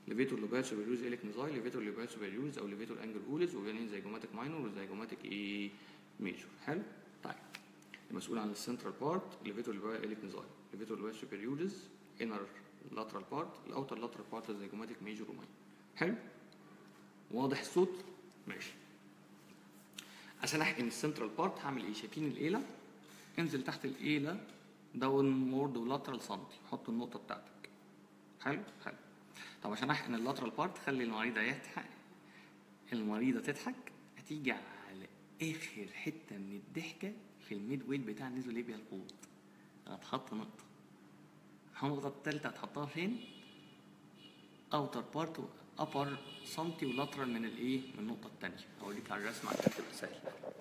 ليفيتور لوبال سوبريوز اليك نزاي ليفيتور لوبال سوبريوز او ليفيتور انجل اولز وبعدين زيجوماتيك ماينور وزيجوماتيك ايه ميجور حلو طيب المسؤول عن السنترال بارت ليفيتور لوبال اليك نزاي ليفيتور لوبال سوبريوز انر لاترال بارت الاوتر لاترال بارت زيجوماتيك ميجور وماينور حلو واضح الصوت ماشي عشان احقن السنترال بارت هعمل ايه شايفين الايله انزل تحت الايله داون وورد ولاترال سنتي حط النقطه بتاعتك حلو حلو طب عشان احقن اللاترال بارت خلي المريضه يضحك المريضه تضحك هتيجي على اخر حته من الضحكه في الميد ويل بتاع النيزوليبيال فولد هتحط نقطه النقطه التالتة هتحطها فين اوتر بارت ابر سنتي ولاترال من الايه من النقطه التانية اوريك على الرسمه عشان تبقى سهل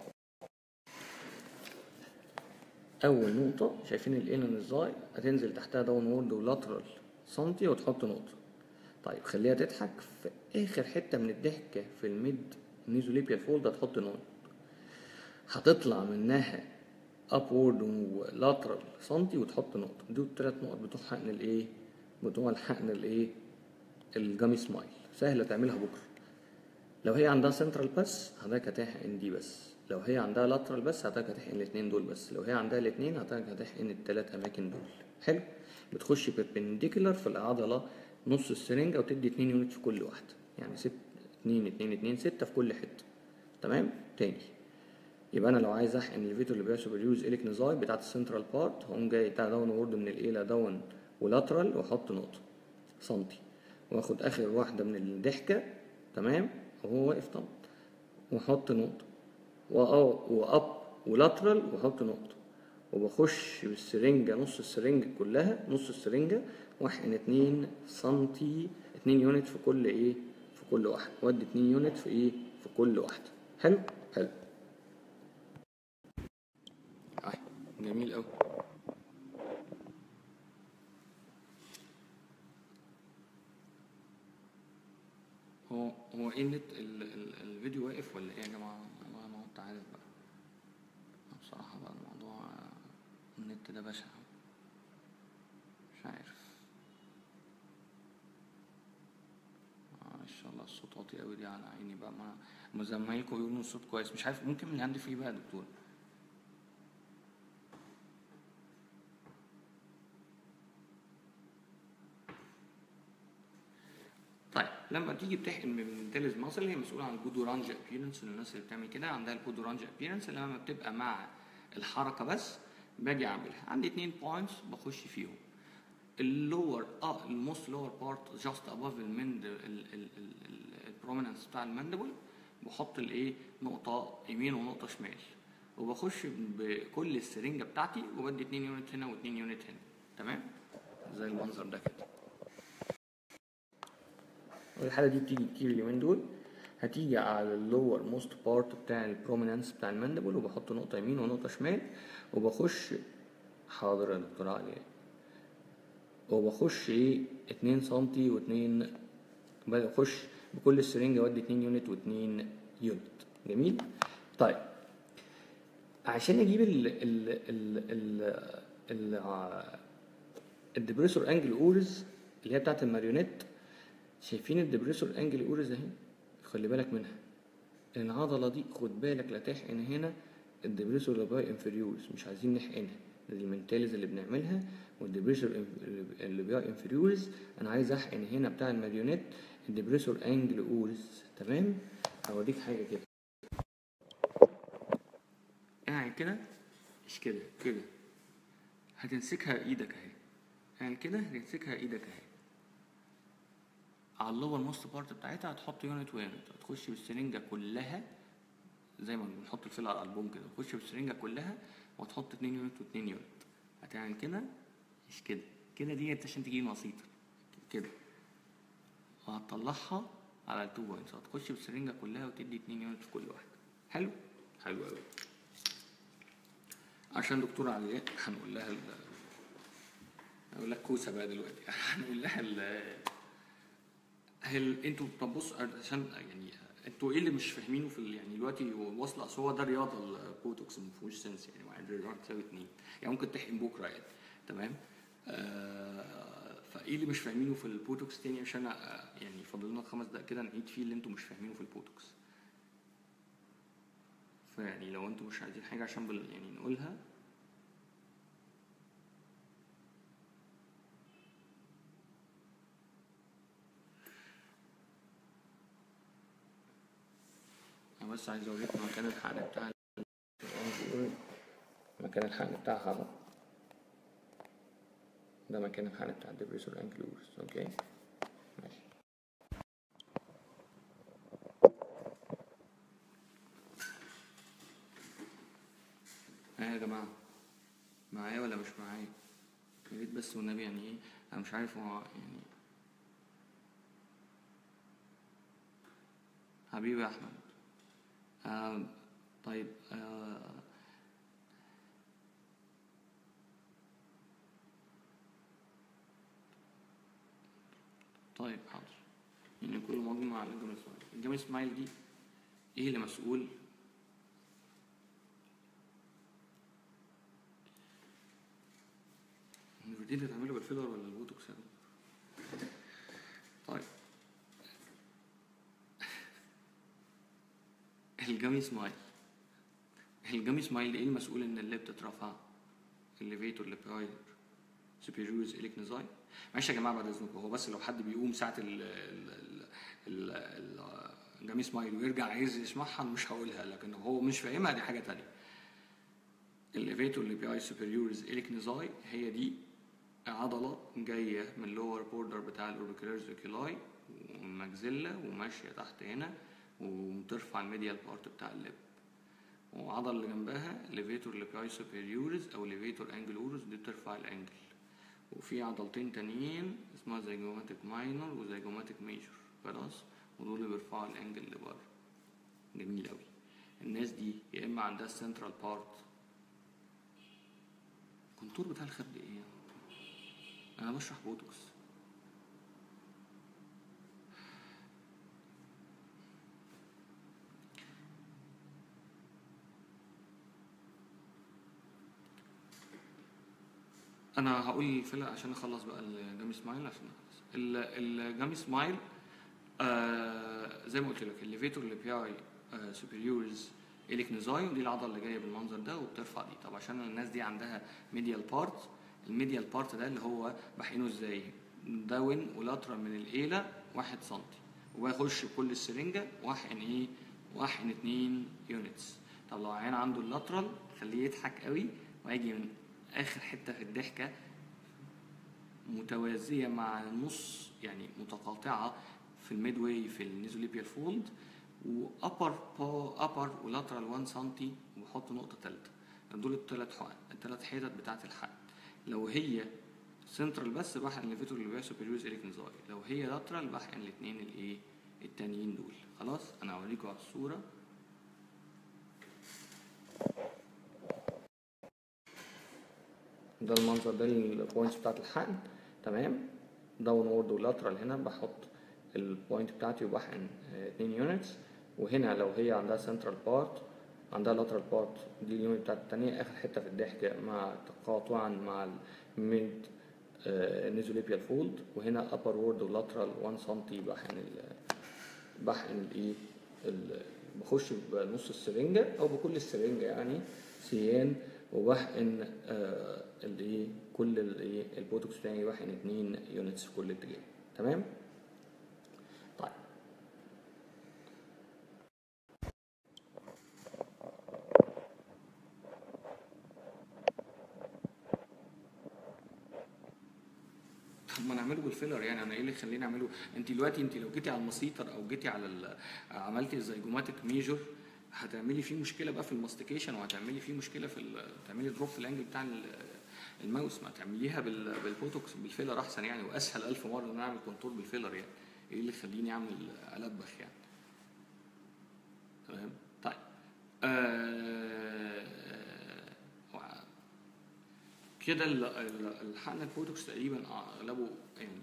اول نقطه شايفين الانن ازاي هتنزل تحتها داون وورد ولاترال سنتي وتحط نقطه طيب خليها تضحك في اخر حته من الضحكه في الميد نيزوليبيال فولد هتحط نقطه هتطلع منها ابورد ولاترال سنتي وتحط نقطه دول الثلاث نقط بتوع حقن الايه بتوع الحقن الايه الجامي سمايل سهله تعملها بكره لو هي عندها سنترال بس حضرتك هتحقن دي بس لو هي عندها لاترال بس حضرتك هتحقن الاثنين دول بس لو هي عندها الاثنين حضرتك هتحقن الثلاث اماكن دول حلو بتخش بيربنديكولار في العضله نص السرنجه وتدي 2 يونت في كل واحده يعني 6 2 2 2 6 في كل حته تمام تاني يبقى انا لو عايز احقن الفيتو اللي بيحصل باليوز اليك نزاي بتاعت السنترال بارت هقوم جاي بتاع داون وورد من الايلا داون ولاترال واحط نقطه سنتي واخد اخر واحده من الضحكه تمام وهو واقف طبعا واحط نقطه واب ولاترال واحط نقطه وبخش بالسرنجة نص السرنجة كلها نص السرنجة واحقن اتنين سنتي اتنين يونت في كل ايه في كل واحدة وادي اتنين يونت في ايه في كل واحدة حلو حلو آه. جميل اوي هو هو ايه النت ال ال الفيديو واقف ولا ايه يا جماعة والله انا كنت عارف بقى بصراحة بقى الموضوع النت ده بشع مش عارف آه، ان شاء الله الصوت واطي قوي دي على عيني بقى ما ما زمايلكم بيقولوا الصوت كويس مش عارف ممكن من عندي فيه بقى يا دكتور طيب لما تيجي بتحقن من الديلز ماسل هي مسؤوله عن البودورانج ابييرنس الناس اللي بتعمل كده عندها البودورانج ابييرنس اللي لما بتبقى مع الحركه بس باجي اعملها عندي اتنين بوينتس بخش فيهم اللور اه الموست لور بارت جاست اباف المند البروميننس بتاع الماندبل بحط الايه نقطه يمين ونقطه شمال وبخش بكل السرنجه بتاعتي وبدي 2 يونت هنا و2 يونت هنا تمام زي المنظر ده كده والحاله دي بتيجي كتير اليومين دول هتيجي على اللور موست بارت بتاع البروميننس بتاع الماندبل وبحط نقطه يمين ونقطه شمال وبخش حاضر يا دكتور علي وبخش ايه 2 سنتي و2 بخش بكل السرنجة وادي 2 يونت و2 يونت جميل طيب عشان اجيب ال ال ال ال ال الدبريسور انجل اورز اللي هي بتاعت الماريونيت شايفين الدبريسور انجل اورز اهي خلي بالك منها العضله دي خد بالك لا تحقن هنا الدبريسور لاباي انفيريورز مش عايزين نحقنها دي المنتاليز اللي بنعملها والدبريسور اللي بيها انفيريورز انا عايز احقن هنا بتاع الماريونيت الدبريسور انجل اورز تمام هوريك حاجه كده قاعد كده مش كده كده هتمسكها ايدك اهي قاعد كده هتمسكها ايدك اهي على اللور موست بارت بتاعتها هتحط يونت ويونت هتخش بالسرنجه كلها زي ما بنحط الفيل على الالبوم كده تخش بالسرنجه كلها وتحط 2 يونت و2 يونت هتعمل كده مش كده كده ديت عشان تجيب مسيطر كده وهتطلعها على التو بوينتس هتخش بالسرنجه كلها وتدي 2 يونت في كل واحده حلو حلو قوي عشان دكتور علياء هنقول لها ال هقول لك كوسه بقى دلوقتي هنقول لها ال هل انتوا طب بص عشان يعني انتوا ايه اللي مش فاهمينه في ال- يعني دلوقتي واصله اصل هو ده رياضه البوتوكس ما فيهوش سنس يعني واحد رياضه تساوي اتنين يعني ممكن تحقن بكره يعني تمام آه فايه اللي مش فاهمينه في البوتوكس تاني عشان آه، يعني فاضل لنا خمس دقايق كده نعيد فيه اللي انتوا مش فاهمينه في البوتوكس فيعني لو انتوا مش عايزين حاجه عشان بال يعني نقولها انا بس عايز اوريكم مكان الحقن بتاع ال- مكان الحقن بتاعها بقى ده مكان الحقن بتاع الدبريسور انكلورز اوكي ماشي ايه يا جماعة معايا ولا مش معايا يا ريت بس والنبي يعني ايه انا مش عارف هو يعني حبيبي يا احمد آه طيب آه طيب حاضر يعني كل مجموعة على الجامعة اسماعيل الجامعة اسماعيل دي ايه اللي مسؤول الروتين اللي تعمله بالفيلر ولا البوتوكس يعني طيب الجامي سمايل الجامي سمايل ايه المسؤول ان اللي بتترفع الليفيتور الليبراير سوبيريورز اليك نزاي معلش يا جماعه بعد اذنكم هو بس لو حد بيقوم ساعه ال ال ال ال الجامي سمايل ويرجع عايز يسمعها أنا مش هقولها لكن هو مش فاهمها دي حاجه تانية الليفيتور الليبراي سوبيريورز اليك نزاي هي دي عضلة جاية من اللور بوردر بتاع الاوربيكولارز اوكيلاي والمجزلة وماشية تحت هنا وترفع الميديال بارت بتاع اللب وعضلة اللي جنبها ليفيتور ليبراي سوبيريورز او ليفيتور انجلورز دي بترفع الانجل وفي عضلتين تانيين اسمها زيجوماتيك ماينور وزيجوماتيك ميجور خلاص ودول اللي بيرفعوا الانجل لبره جميل اوي الناس دي يا اما عندها السنترال بارت الكونتور بتاع الخد ايه انا بشرح بوتوكس انا هقول الفيلر عشان اخلص بقى الجامي سمايل عشان اخلص ال- الجامي سمايل آه زي ما قلت لك الليفيتور الليبياي آه سوبريورز اليك نزاي ودي العضله اللي جايه بالمنظر ده وبترفع دي طب عشان الناس دي عندها ميديال بارت الميديال بارت ده اللي هو بحقنه ازاي داون ولاترال من الايله واحد سنتي وبخش بكل السرنجه واحقن ايه واحقن اتنين يونتس طب لو عيان عنده اللاترال خليه يضحك قوي ويجي من اخر حته في الضحكه متوازيه مع النص يعني متقاطعه في الميد واي في النيزوليبيال فولد وابر ابر ولاترال 1 سم وبحط نقطه ثالثه دول الثلاث حقن الثلاث حتت بتاعه الحقن لو هي سنترال بس بحقن الليفيتور اللي بيها سوبريوز اليك نزاي لو هي لاترال بحقن الاثنين الايه التانيين دول خلاص انا هوريكم على الصوره ده المنظر ده البوينتس بتاعت الحقن تمام داون وورد ولاترال هنا بحط البوينت بتاعتي وبحقن 2 يونتس وهنا لو هي عندها سنترال بارت عندها لاترال بارت دي اليونت بتاعت التانية اخر حته في الضحكه مع تقاطعا مع الميد نيزوليبيال فولد وهنا ابر وورد ولاترال 1 سم بحقن ال- بحقن الايه ال- بخش بنص السرنجه او بكل السرنجه يعني سيان وبحقن آه الايه كل الايه البوتوكس بتاعي بحقن 2 يونتس في كل اتجاه تمام طيب طب ما نعمله بالفيلر يعني انا ايه اللي يخليني اعمله انت دلوقتي انت لو جيتي على المسيطر او جيتي على ال- عملتي الزيجوماتيك ميجور هتعملي فيه مشكله بقى في الماستيكيشن وهتعملي فيه مشكله في ال- تعملي دروب في الانجل بتاع ال- الماوس ما تعمليها بال- بالبوتوكس بالفيلر احسن يعني واسهل الف مره ان انا اعمل كونتور بالفيلر يعني ايه اللي يخليني اعمل البخ يعني تمام طيب آه وع- كده ال- ال- الحقن البوتوكس تقريبا اغلبه يعني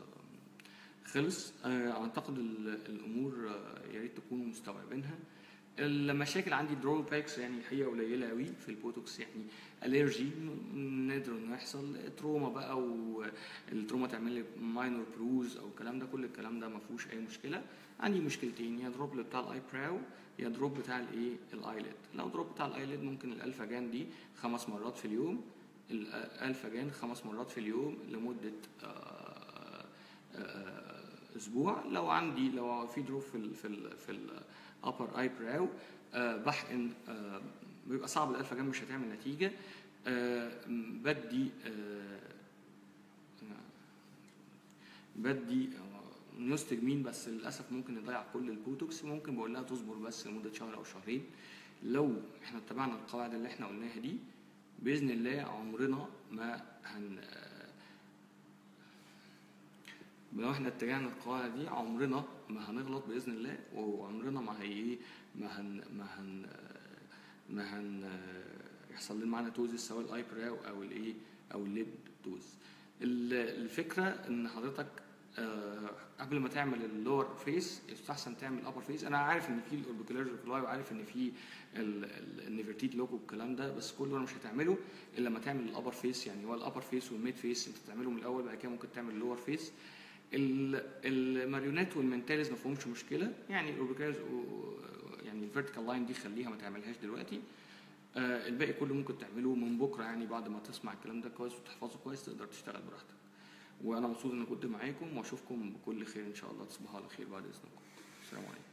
آه، خلص آه، اعتقد ال- الامور آه، يا ريت تكونوا مستوعبينها المشاكل عندي دروباكس يعني هي قليله قوي في البوتوكس يعني الرجي نادر انه يحصل تروما بقى والتروما تعمل لي ماينور بروز او الكلام ده كل الكلام ده ما فيهوش اي مشكله عندي مشكلتين يا دروب بتاع الاي براو يا دروب بتاع الايه الايلid لو دروب بتاع الايلid ممكن الالفا جان دي خمس مرات في اليوم الالفا جان خمس مرات في اليوم لمده آه، آه، اسبوع لو عندي لو في دروب في ال في ال في الابر اي براو بحقن آه، بيبقى صعب الالفا جان مش هتعمل نتيجه آه، بدي آه، بدي نيوستجمين بس للاسف ممكن يضيع كل البوتوكس ممكن بقول لها تصبر بس لمده شهر او شهرين لو احنا اتبعنا القواعد اللي احنا قلناها دي باذن الله عمرنا ما هن لو احنا اتجهنا القواعد دي عمرنا ما هنغلط باذن الله وعمرنا ما هي ايه ما هن ما هن ما هن يحصل لنا معانا توزس سواء الاي براو او الايه او الليد توز ال- الفكره ان حضرتك آه، قبل ما تعمل اللور فيس يستحسن تعمل ابر فيس انا عارف ان في الاوربيكولار ريكولاي وعارف ان في النيفرتيت لوكو والكلام ده بس كل ده مش هتعمله الا لما تعمل الابر فيس يعني هو الابر فيس والميد فيس انت تعمله من الاول بعد كده ممكن تعمل اللور فيس ال- الماريونات والمنتاليز ما فيهمش مشكله يعني الاوربيكولارز يعني الفيرتيكال لاين دي خليها ما تعملهاش دلوقتي آه، الباقي كله ممكن تعمله من بكره يعني بعد ما تسمع الكلام ده كويس وتحفظه كويس تقدر تشتغل براحتك وانا مبسوط اني كنت معاكم واشوفكم بكل خير ان شاء الله تصبحوا على خير بعد اذنكم السلام عليكم